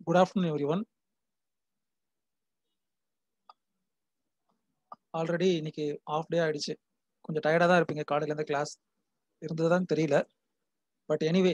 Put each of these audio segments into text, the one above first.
Good afternoon everyone already இன்னைக்கு off day ஆயிடுச்சு கொஞ்சம் டயர்டாக தான் இருப்பீங்க காலையிலேருந்து கிளாஸ் இருந்ததுதான் தெரியல பட் எனிவே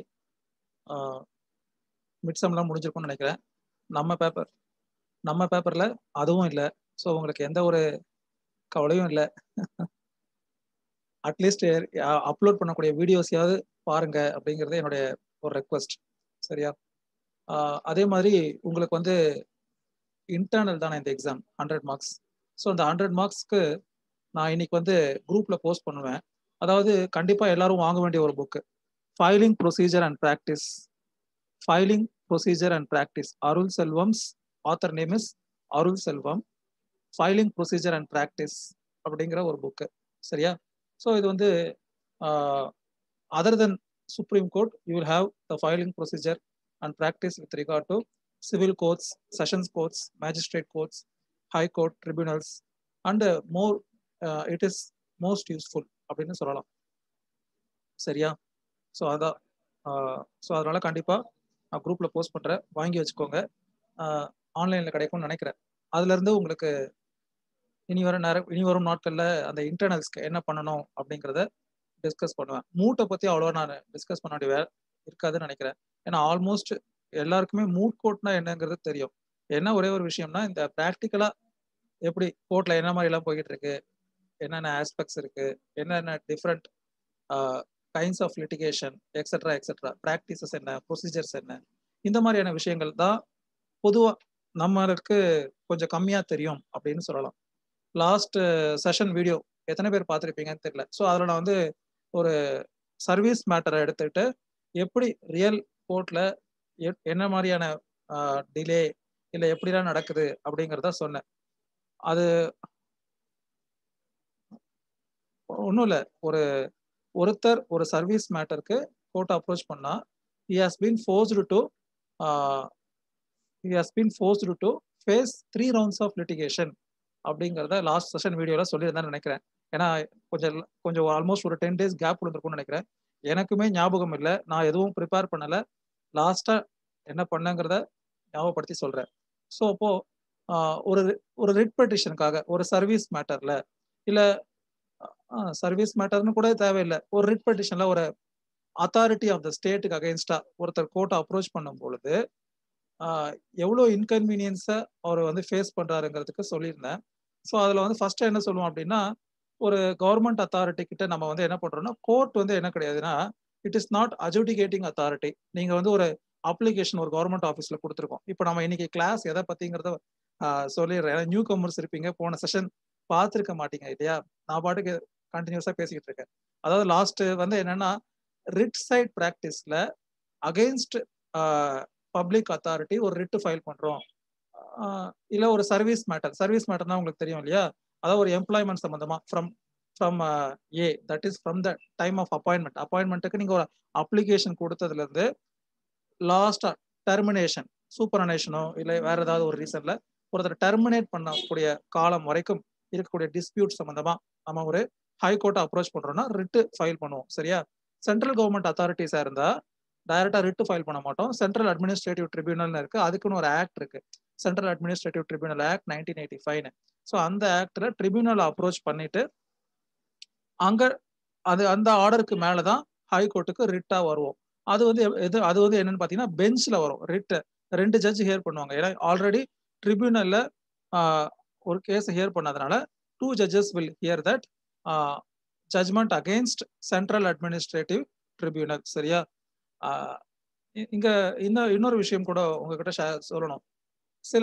மிட் செம்லாம் முடிஞ்சிருக்கும்னு நினைக்கிறேன் நம்ம பேப்பர் நம்ம பேப்பரில் அதுவும் இல்லை ஸோ உங்களுக்கு எந்த ஒரு கவலையும் இல்லை அட்லீஸ்ட் அப்லோட் பண்ணக்கூடிய வீடியோஸையாவது பாருங்க அப்படிங்கிறது என்னுடைய ஒரு ரெக்வஸ்ட் சரியா அதே மாதிரி உங்களுக்கு வந்து இன்டர்னல் தானே இந்த எக்ஸாம் ஹண்ட்ரட் மார்க்ஸ் ஸோ அந்த ஹண்ட்ரட் மார்க்ஸ்க்கு நான் இன்னைக்கு வந்து குரூப்பில் போஸ்ட் பண்ணுவேன் அதாவது கண்டிப்பாக எல்லாரும் வாங்க வேண்டிய ஒரு book filing procedure and practice filing procedure and practice Arul Selvam's author name is Arul Selvam filing procedure and practice அப்படிங்கிற ஒரு புக்கு சரியா ஸோ இது வந்து other then Supreme Court you will have the filing procedure and practice with regard to civil courts sessions courts magistrate courts high court tribunals and more it is most useful அப்படின்னு சொல்லலாம் சரியா so அதான் so அதனால கண்டிப்பாக நான் குரூப்பில் post பண்ணுறேன் வாங்கி வச்சுக்கோங்க ஆன்லைனில் கிடைக்கும்னு நினைக்கிறேன் அதுலேருந்து உங்களுக்கு இனி வர நேரம் இனி வரும் நாட்களில் அந்த இன்டர்னல்ஸ்க்கு என்ன பண்ணணும் அப்படிங்கிறத டிஸ்கஸ் பண்ணுவேன் மூட்டை பற்றி அவ்வளோ நான் டிஸ்கஸ் பண்ண வேண்டிய இருக்காதுன்னு நினைக்கிறேன் ஏன்னா ஆல்மோஸ்ட் எல்லாருக்குமே மூட் கோட்னா என்னங்கிறது தெரியும் என்ன ஒரே ஒரு விஷயம்னா இந்த ப்ராக்டிக்கலாக எப்படி கோர்ட்டில் என்ன மாதிரி எல்லாம் போய்கிட்டு இருக்கு என்னென்ன ஆஸ்பெக்ட்ஸ் இருக்கு என்னென்ன different kinds of litigation extra extra practices என்ன ப்ரொசீஜர்ஸ் என்ன இந்த மாதிரியான விஷயங்கள் தான் பொதுவாக நம்மளுக்கு கொஞ்சம் கம்மியாக தெரியும் அப்படின்னு சொல்லலாம் லாஸ்ட் செஷன் வீடியோ எத்தனை பேர் பார்த்துருப்பீங்கன்னு தெரியல ஸோ அதில் நான் வந்து ஒரு சர்வீஸ் மேட்டரை எடுத்துக்கிட்டு எப்படி ரியல் கோர்ட்டில் என்ன மாதிரியான டிலே இல்லை எப்படிலாம் நடக்குது அப்படிங்கிறத சொன்னேன் அது ஒன்றும் இல்லை ஒரு ஒருத்தர் ஒரு சர்வீஸ் மேட்டருக்கு கோர்ட் அப்ரோச் பண்ணா he has been forced to he has been forced to face three rounds of litigation அப்படிங்கிறத லாஸ்ட் செஷன் வீடியோவில் சொல்லியிருந்தேன்னு நினைக்கிறேன் ஏன்னா கொஞ்சம் கொஞ்சம் ஆல்மோஸ்ட் ஒரு டென் டேஸ் கேப் விழுந்திருக்கும்னு நினைக்கிறேன் எனக்குமே ஞாபகம் இல்லை நான் எதுவும் ப்ரிப்பேர் பண்ணலை லாஸ்ட்டாக என்ன பண்ணங்கிறத ஞாபகப்படுத்தி சொல்கிறேன் ஸோ அப்போ ஒரு ஒரு ரிட் பெட்டிஷனுக்காக ஒரு சர்வீஸ் மேட்டர்ல இல்லை சர்வீஸ் மேட்டர்னு கூட தேவையில்லை ஒரு ரிட் பெட்டிஷன்ல ஒரு அத்தாரிட்டி ஆஃப் த ஸ்டேட்டுக்கு அகைன்ஸ்டா ஒருத்தர் கோர்ட்டை அப்ரோச் பண்ணும் பொழுது எவ்வளோ இன்கன்வீனியன்ஸை அவர் வந்து ஃபேஸ் பண்றாருங்கிறதுக்கு சொல்லியிருந்தேன் ஸோ அதில் வந்து ஃபர்ஸ்ட் என்ன சொல்லுவோம் அப்படின்னா ஒரு கவர்மெண்ட் அத்தாரிட்டி கிட்ட நம்ம வந்து என்ன பண்றோம்னா கோர்ட் வந்து என்ன கிடையாதுன்னா it is not adjudicating authority நீங்க வந்து ஒரு அப்ளிகேஷன் ஒரு கவர்மெண்ட் ஆஃபீஸ்ல கொடுத்துருக்கோம் இப்போ நம்ம இன்னைக்கு கிளாஸ் எதை பத்திங்கிறத சொல்லிடுறேன் நியூ கமர்ஸ் இருப்பீங்க போன செஷன் பார்த்துருக்க மாட்டீங்க இல்லையா நான் பாட்டுக்கு கண்டினியூஸா பேசிக்கிட்டு இருக்கேன் அதாவது லாஸ்ட் வந்து என்னன்னா ரிட் சைட் ப்ராக்டிஸ்ல அகெயின்ஸ்ட் பப்ளிக் அத்தாரிட்டி ஒரு ரிட்டு ஃபைல் பண்றோம் இல்ல ஒரு சர்வீஸ் மேட்டர் சர்வீஸ் மேட்டர்னா உங்களுக்கு தெரியும் இல்லையா அதாவது ஒரு எம்ப்ளாய்மெண்ட் சம்பந்தமா from from a that is from the time of appointment அப்பாயின்மெண்ட்டுக்கு நீங்க ஒரு அப்ளிகேஷன் கொடுத்ததுல இருந்து லாஸ்டா டெர்மினேஷன் சூப்பரனேஷனோ இல்லை வேற ஏதாவது ஒரு ரீசன்ல ஒருத்தர் டெர்மினேட் பண்ணக்கூடிய காலம் வரைக்கும் இருக்கக்கூடிய டிஸ்பியூட் சம்பந்தமா நம்ம ஒரு ஹை கோர்ட்டை அப்ரோச் பண்றோம்னா ரிட்டு ஃபைல் பண்ணுவோம் சரியா சென்ட்ரல் கவர்மெண்ட் அத்தாரிட்டிஸா இருந்தா டைரக்டா ரிட்டு ஃபைல் பண்ண மாட்டோம் சென்ட்ரல் அட்மினிஸ்ட்ரேட்டிவ் ட்ரிபியூனல் இருக்கு அதுக்குன்னு ஒரு ஆக்ட் இருக்கு central administrative tribunal act nineteen eighty ஃபைவ்னு ஸோ அந்த ஆக்ட்ல ட்ரிபியூனல் அப்ரோச் பண்ணிட்டு அங்க அது அந்த ஆர்டருக்கு மேலதான் ஹை கோர்ட்டுக்கு ரிட்டா வருவோம் அது வந்து எது அது வந்து என்னன்னு பாத்தீங்கன்னா பெஞ்ச்ல வரும் ரிட் ரெண்டு ஜட்ஜ் ஹியர் பண்ணுவாங்க ஏன்னா ஆல்ரெடி ட்ரிபியூனல்ல ஒரு கேஸ் ஹியர் பண்ணதுனால two judges will hear that judgment against central administrative tribunal சரியா இங்க இன்னும் இன்னொரு விஷயம் கூட உங்ககிட்ட சொல்லணும் சில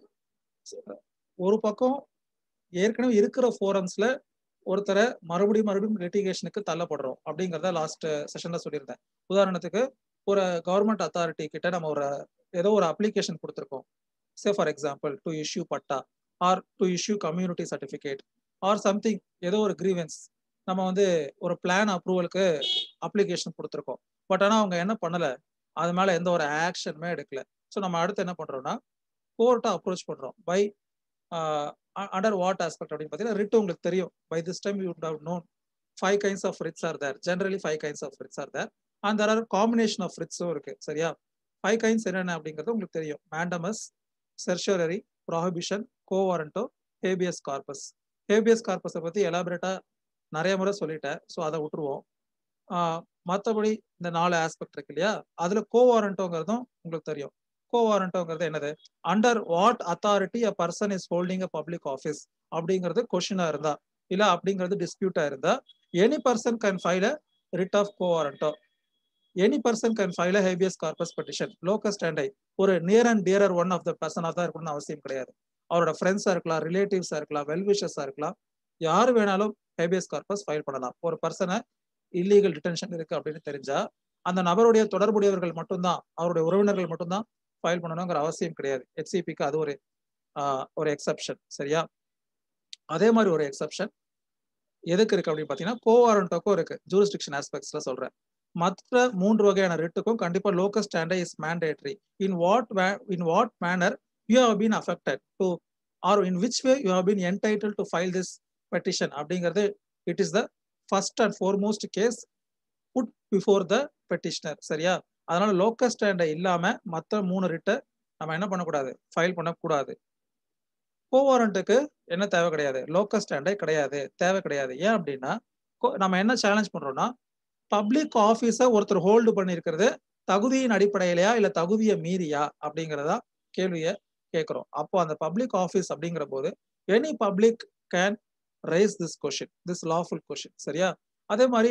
ஒரு பக்கம் ஏற்கனவே இருக்கிற ஃபோரம்ஸ்ல ஒருத்தரை மறுபடியும் மறுபடியும் லிட்டிகேஷனுக்கு தள்ளப்படுறோம் அப்படிங்கிறத லாஸ்ட் செஷன்ல சொல்லியிருந்தேன் உதாரணத்துக்கு ஒரு கவர்மெண்ட் அத்தாரிட்டி கிட்ட நம்ம ஒரு ஏதோ ஒரு அப்ளிகேஷன் கொடுத்துருக்கோம் say for example to issue patta or to issue community certificate or something ஏதோ ஒரு கிரீவன்ஸ் நம்ம வந்து ஒரு பிளான் அப்ரூவலுக்கு அப்ளிகேஷன் கொடுத்துருக்கோம் பட் ஆனால் அவங்க என்ன பண்ணலை அது மேலே எந்த ஒரு ஆக்ஷனுமே எடுக்கல ஸோ நம்ம அடுத்து என்ன பண்ணுறோம்னா கோர்ட்டை அப்ரோச் பண்ணுறோம் பை அண்டர் வாட் ஆஸ்பெக்ட் அப்படின்னு பார்த்தீங்கன்னா ரிட் உங்களுக்கு தெரியும் by this time you have known five kinds of writs are there generally five kinds of writs are there and there are combination of ரிட்ஸும் இருக்கு சரியா ஃபைவ் கைன்ஸ் என்னென்ன அப்படிங்கிறது உங்களுக்கு தெரியும் mandamus certiorari prohibition quo warranto habeas corpus habeas கார்பஸை பற்றி எலாபரேட்டா நிறைய முறை சொல்லிட்டேன் ஸோ அதை விட்டுருவோம் மற்றபடி இந்த நாலு ஆஸ்பெக்ட் இருக்கு இல்லையா அதுல கோவாரண்டோங்கிறதும் உங்களுக்கு தெரியும் கோவாரண்டோங்கிறது என்னது under what authority a person is holding a public office அப்படிங்கிறது கொஷினா இருந்தா இல்ல அப்படிங்கிறது டிஸ்பியூட்டா இருந்தா any person can file a writ of quo warranto any person can file a habeas corpus petition locus ஸ்டாண்டை ஒரு near and dearer one of the பர்சனாக தான் இருக்கணும்னு அவசியம் கிடையாது அவரோட ஃப்ரெண்ட்ஸா இருக்கலாம் ரிலேட்டிவ்ஸா இருக்கலாம் வெல்விஷஸா இருக்கலாம் யார் வேணாலும் ஹேபியஸ் கார்பஸ் ஃபைல் பண்ணலாம் ஒரு பர்சனை இல்லீகல் டிடென்ஷன் இருக்கு அப்படின்னு தெரிஞ்சா அந்த நபருடைய தொடர்புடையவர்கள் மட்டும்தான் அவருடைய உறவினர்கள் மட்டும்தான் ஃபைல் பண்ணணுங்கிற அவசியம் கிடையாது ஹெச்சிபிக்கு அது ஒரு ஒரு எக்ஸப்ஷன் சரியா அதே மாதிரி ஒரு எக்ஸப்ஷன் எதுக்கு இருக்கு அப்படின்னு பார்த்தீங்கன்னா கோவாரண்டோக்கும் இருக்கு ஜூரிஸ்டிக்ஷன் ஆஸ்பெக்ட்ஸ்ல சொல்றேன் மற்ற மூன்று வகையான ரிட்டுக்கும் கண்டிப்பா local standard is mandatory in what in what manner you have been affected to or in which way you have been entitle to file this petition அப்படிங்கிறது it is the first and foremost case put before the petitioner சரியா அதனால local ஸ்டாண்டை இல்லாம மற்ற மூணு ரிட்டை நம்ம என்ன பண்ணக்கூடாது ஃபைல் பண்ணக்கூடாது கோவாரண்ட்டுக்கு என்ன தேவை கிடையாது லோக்கல் ஸ்டாண்டே கிடையாது தேவை கிடையாது ஏன் அப்படின்னா நம்ம என்ன சேலஞ்ச் பண்றோம்னா பப்ளிக் ஆஃபீஸை ஒருத்தர் ஹோல்டு பண்ணியிருக்கிறது தகுதியின் அடிப்படையிலையா இல்ல தகுதியை மீறியா அப்படிங்கிறதா கேள்வியை கேட்கிறோம் அப்போ அந்த பப்ளிக் ஆஃபீஸ் அப்படிங்கிற போது any public can raise this question this lawful question சரியா அதே மாதிரி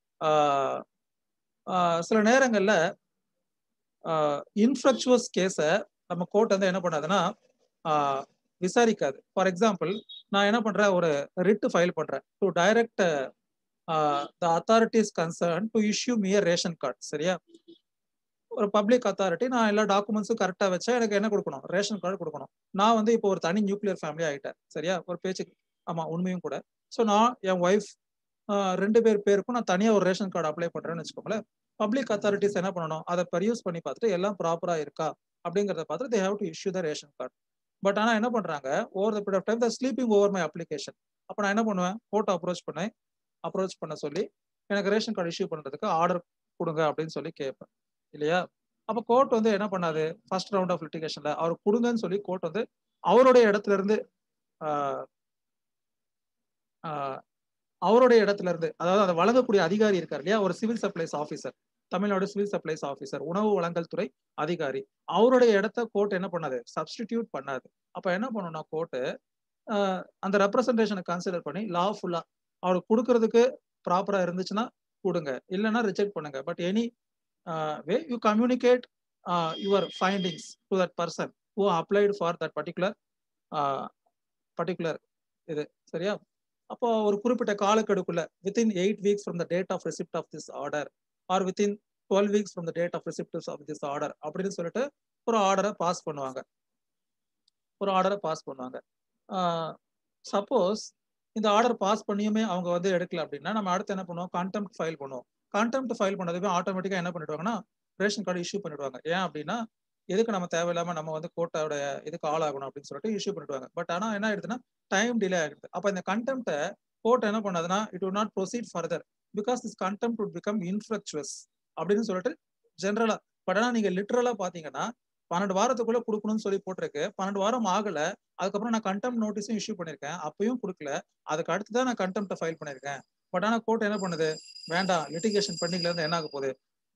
சில நேரங்கள்ல இன்ஃப்ளக்சுவஸ் கேஸை நம்ம கோர்ட் வந்து என்ன பண்ணாதுன்னா விசாரிக்காது ஃபார் எக்ஸாம்பிள் நான் என்ன பண்றேன் ஒரு ரிட்டு ஃபைல் பண்றேன் to direct the authorities concern to issue me a ration card சரியா ஒரு பப்ளிக் அத்தாரிட்டி நான் எல்லா டாக்குமெண்ட்ஸும் கரெக்டாக வச்சா எனக்கு என்ன கொடுக்கணும் ரேஷன் கார்டு கொடுக்கணும் நான் வந்து இப்போ ஒரு தனி நியூக்ளியர் ஃபேமிலி ஆகிட்டேன் சரியா ஒரு பேச்சு ஆமா உண்மையும் கூட ஸோ நான் என் ஒய்ஃப் ரெண்டு பேர் பேருக்கும் நான் தனியாக ஒரு ரேஷன் கார்டு அப்ளை பண்றேன்னு வச்சுக்கோங்களேன் பப்ளிக் அத்தாரிட்டிஸ் என்ன பண்ணணும் அதை பர்யூஸ் பண்ணி பார்த்துட்டு எல்லாம் ப்ராப்பரா இருக்கா அப்படிங்கிறத பார்த்துட்டு they have to issue the ration card but ஆனால் என்ன பண்றாங்க over the period of time the sleeping over my application அப்போ நான் என்ன பண்ணுவேன் கோர்ட்டை அப்ரோச் பண்ணேன் அப்ரோச் பண்ண சொல்லி எனக்கு ரேஷன் கார்டு இஷ்யூ பண்றதுக்கு ஆர்டர் கொடுங்க அப்படின்னு சொல்லி கேட்பேன் இல்லையா அப்போ கோர்ட் வந்து என்ன பண்ணாது ஃபர்ஸ்ட் ரவுண்ட் ஆஃப் லிட்டிகேஷன்ல அவர் கொடுங்கன்னு சொல்லி கோர்ட் வந்து அவருடைய இடத்துல இருந்து அவருடைய இடத்துல இருந்து அதாவது அதை வழங்கக்கூடிய அதிகாரி இருக்கார் இல்லையா ஒரு civil supplies officer Tamil Nadu civil supplies officer உணவு வழங்கல் துறை அதிகாரி அவருடைய இடத்த கோர்ட் என்ன பண்ணாது சப்ஸ்டிடியூட் பண்ணாது அப்ப என்ன பண்ணணும்னா கோர்ட்டு அந்த ரெப்ரசன்டேஷனை கன்சிடர் பண்ணி லாஃபுல்லா அவருக்கு கொடுக்கறதுக்கு ப்ராப்பரா இருந்துச்சுன்னா கொடுங்க இல்லைன்னா ரிஜெக்ட் பண்ணுங்க but anyway you communicate your findings to that person who applied for that particular particular இது சரியா அப்போ ஒரு குறிப்பிட்ட காலக்கெடுக்குள்ள within eight weeks from the date of receipt of this order or within twelve weeks from the date of receipt of this order அப்படின்னு சொல்லிட்டு ஒரு ஆர்டரை பாஸ் பண்ணுவாங்க ஒரு ஆர்டரை பாஸ் பண்ணுவாங்க சப்போஸ் இந்த ஆர்டர் பாஸ் பண்ணியுமே அவங்க வந்து எடுக்கல அப்படின்னா நம்ம அடுத்து என்ன பண்ணுவோம் கான்டெம்ட் ஃபைல் பண்ணுவோம் கான்டெம்ட் ஃபைல் பண்ணதுமே ஆட்டோமேட்டிக்காக என்ன பண்ணிடுவாங்கன்னா ரேஷன் கார்டு இஷ்யூ பண்ணிடுவாங்க ஏன் அப்படின்னா எதுக்கு நம்ம தேவையில்லாம நம்ம வந்து கோர்ட்டோட இதுக்கு ஆளாகணும் அப்படின்னு சொல்லிட்டு இஷ்யூ பண்ணிடுவாங்க பட் ஆனால் என்ன ஆயிடுதுன்னா டைம் டிலே ஆகிடுது அப்போ இந்த கண்டெம்ட்டை கோர்ட் என்ன பண்ணாதுன்னா it would not proceed further because this contempt would become infructuous அப்படின்னு சொல்லிட்டு ஜென்ரலா பட் ஆனால் நீங்க லிட்ரலா பாத்தீங்கன்னா பன்னெண்டு வாரத்துக்குள்ள கொடுக்கணும்னு சொல்லி போட்டிருக்கு பன்னெண்டு வாரம் ஆகல அதுக்கப்புறம் நான் கண்டெம்ட் நோட்டீஸும் இஷ்யூ பண்ணிருக்கேன் அப்பயும் கொடுக்கல அதுக்கு அடுத்து தான் நான் கண்டெம்ட்டை ஃபைல் பண்ணிருக்கேன் பட் ஆனால் கோர்ட் என்ன பண்ணுது வேண்டாம் லிட்டிகேஷன் பெண்டிங்ல இருந்து என்ன ஆக போகுது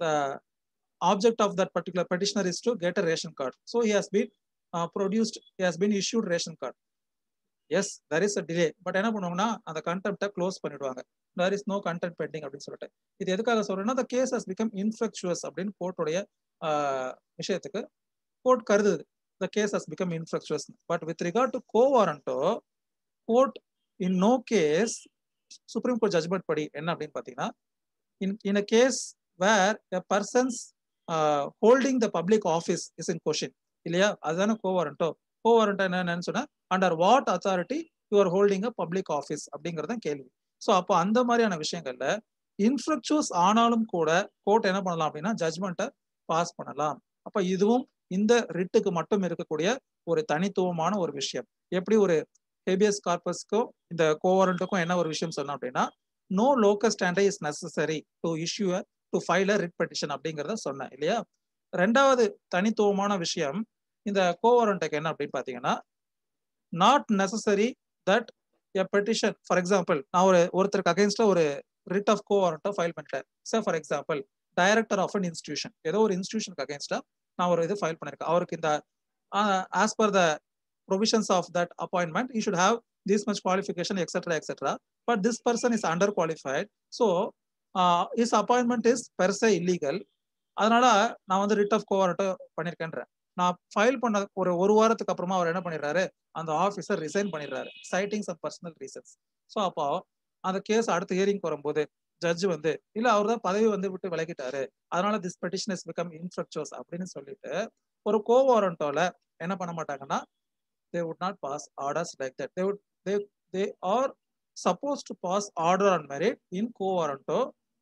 object of that particular petitioner is to get a ration card. So he has been uh, produced, he has been issued ration card. Yes there is a delay but என்ன பண்ணுவாங்கன்னா அந்த கண்டெம்ட்டை க்ளோஸ் பண்ணிடுவாங்க there is no contempt pending அப்படின்னு சொல்லிட்டு இது எதுக்காக சொல்றேன்னா the case has become infructuous அப்படின்னு கோர்ட்டுடைய விஷயத்துக்கு கோர்ட் கருதுது the case has become infructuous but with regard to quo warranto court in no case supreme court judgment படி என்ன அப்படின்னு பார்த்தீங்கன்னா in in a case where a persons holding the public office is in question இல்லையா அதுதானே quo warranto quo warranto என்னன்னு சொன்னா under what authority you are holding a public office அப்படிங்கறத கேள்வி ஸோ அப்போ அந்த மாதிரியான விஷயங்கள்ல இன்ஃப்ளக்சுவஸ் ஆனாலும் கூட கோர்ட் என்ன பண்ணலாம் அப்படின்னா ஜட்மெண்ட்டை பாஸ் பண்ணலாம் அப்ப இதுவும் இந்த ரிட்டுக்கு மட்டும் இருக்கக்கூடிய ஒரு தனித்துவமான ஒரு விஷயம் எப்படி ஒரு ஹேபியஸ் கார்பஸ்க்கும் இந்த கோவாரண்ட்டுக்கும் என்ன ஒரு விஷயம் சொன்னோம் அப்படின்னா no local standard is necessary to issue to file a writ petition அப்படிங்கிறத சொன்னேன் இல்லையா ரெண்டாவது தனித்துவமான விஷயம் இந்த கோவாரண்ட்டுக்கு என்ன அப்படின்னு பாத்தீங்கன்னா not necessary that a petition for example நான் ஒரு ஒருத்தருக்கு அகைன்ஸ்டா ஒரு ரிட் ஆஃப் கோவாரண்ட்டை ஃபைல் பண்ணிட்டேன் sir for example director of an institution ஏதோ ஒரு இன்ஸ்டியூஷனுக்கு அகைன்ஸ்டா நான் ஒரு இது ஃபைல் பண்ணிருக்கேன் அவருக்கு இந்த as per the provisions of that appointment you should have this much qualification etcetera etcetera but this person is under qualified so is appointment is per se illegal அதனால நான் வந்து ரிட் ஆஃப் கோவாரட்டோ பண்ணிருக்கேன்றேன் நான் ஃபைல் பண்ண ஒரு ஒரு வாரத்துக்கு அப்புறமா அவர் என்ன பண்ணிடுறாரு அந்த ஆஃபீஸர் ரிசைன் பண்ணிடுறாரு citing some personal reasons so அப்போ அந்த கேஸ் அடுத்த ஹியரிங் வரும்போது ஜட்ஜ் வந்து இல்ல அவர் தான் பதவி வந்து விட்டு விலகிட்டாரு அதனால this petition is become infructuous அப்படின்னு சொல்லிட்டு ஒரு கோவாரண்டோல என்ன பண்ண மாட்டாங்கன்னா they would not pass orders like that they would they they are suppose to pass order on merit in quo warranto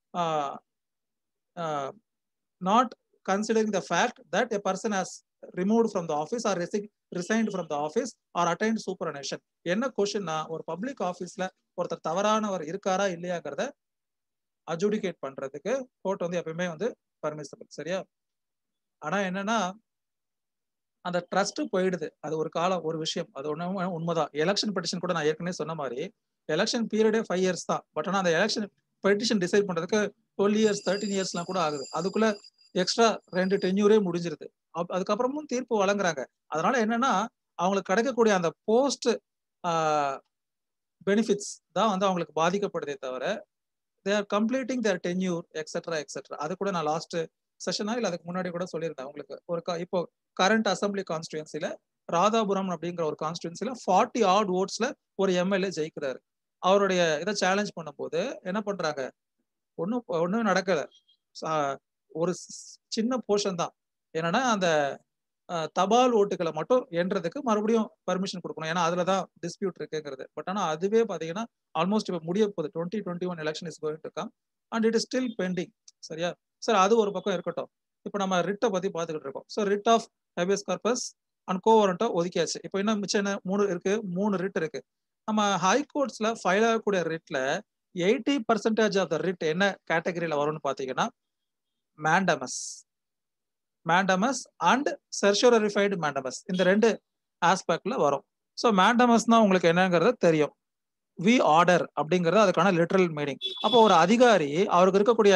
not considering the fact that a person has remove from the office or resigned from the office or attained superannuation என்ன கொஸ்டின்னா ஒரு public ஆஃபீஸ்ல ஒருத்தர் தவறானவர் இருக்காரா இல்லையாங்கிறத அஜுடிகேட் பண்றதுக்கு court வந்து எப்பயுமே வந்து பர்மிசபிள் சரியா ஆனா என்னன்னா அந்த ட்ரஸ்ட் போயிடுது அது ஒரு காலம் ஒரு விஷயம் அது ஒண்ணு உண்மைதான் எலெக்ஷன் பெட்டிஷன் கூட நான் ஏற்கனவே சொன்ன மாதிரி எலெக்ஷன் பீரியடே ஃபைவ் இயர்ஸ் தான் பட் ஆனால் அந்த எலெக்ஷன் பெட்டிஷன் டிசைட் பண்றதுக்கு டுவெல் இயர்ஸ் தேர்ட்டின் இயர்ஸ்லாம் கூட ஆகுது அதுக்குள்ள எக்ஸ்ட்ரா ரெண்டு டென்யூரே முடிஞ்சிருது அதுக்கப்புறமும் தீர்ப்பு வழங்குறாங்க அதனால என்னன்னா அவங்களுக்கு கிடைக்கக்கூடிய அந்த போஸ்ட் பெனிஃபிட்ஸ் தான் வந்து அவங்களுக்கு பாதிக்கப்படுதே தவிர they are completing their tenure etcetera etcetera அது கூட நான் லாஸ்ட் செஷனா இல்லை அதுக்கு முன்னாடி கூட சொல்லியிருந்தேன் உங்களுக்கு ஒரு இப்போ கரண்ட் அசம்பிளி கான்ஸ்டுவன்சில ராதாபுரம் அப்படிங்கிற ஒரு கான்ஸ்டுவன்சில ஃபார்ட்டி ஆட் ஓட்ஸ்ல ஒரு எம்எல்ஏ ஜெயிக்கிறாரு அவருடைய இதை சேலஞ்ச் பண்ணும்போது என்ன பண்றாங்க ஒன்றும் ஒன்றும் நடக்கல ஒரு சின்ன போர்ஷன் தான் என்னன்னா அந்த தபால் ஓட்டுகளை மட்டும் எண்றதுக்கு மறுபடியும் பர்மிஷன் கொடுக்கணும் ஏன்னா அதுல தான் டிஸ்பியூட் இருக்குங்கிறது பட் ஆனால் அதுவே பார்த்தீங்கன்னா ஆல்மோஸ்ட் இப்போ முடிய போகுது twenty twenty one election is going to come and it is still pending சரியா சார் அது ஒரு பக்கம் இருக்கட்டும் இப்போ நம்ம ரிட்டை பத்தி பார்த்துக்கிட்டு இருக்கோம் so writ of habeas corpus and quo warranto ஒதுக்கியாச்சு இப்போ இன்னும் மிச்சம் என்ன மூணு இருக்கு மூணு ரிட் இருக்கு நம்ம ஹை கோர்ட்ஸ்ல ஃபைல் ஆகக்கூடிய ரிட்ல eighty percentage of the writ என்ன கேட்டகரியில வரும்னு பாத்தீங்கன்னா mandamus mandamus and certiorari mandamus இந்த ரெண்டு ஆஸ்பெக்ட்ல வரும் ஸோ மேண்டமஸ்னா உங்களுக்கு என்னங்கிறது தெரியும் வி ஆர்டர் அப்படிங்கிறது அதுக்கான லிட்ரல் மீனிங் அப்போ ஒரு அதிகாரி அவருக்கு இருக்கக்கூடிய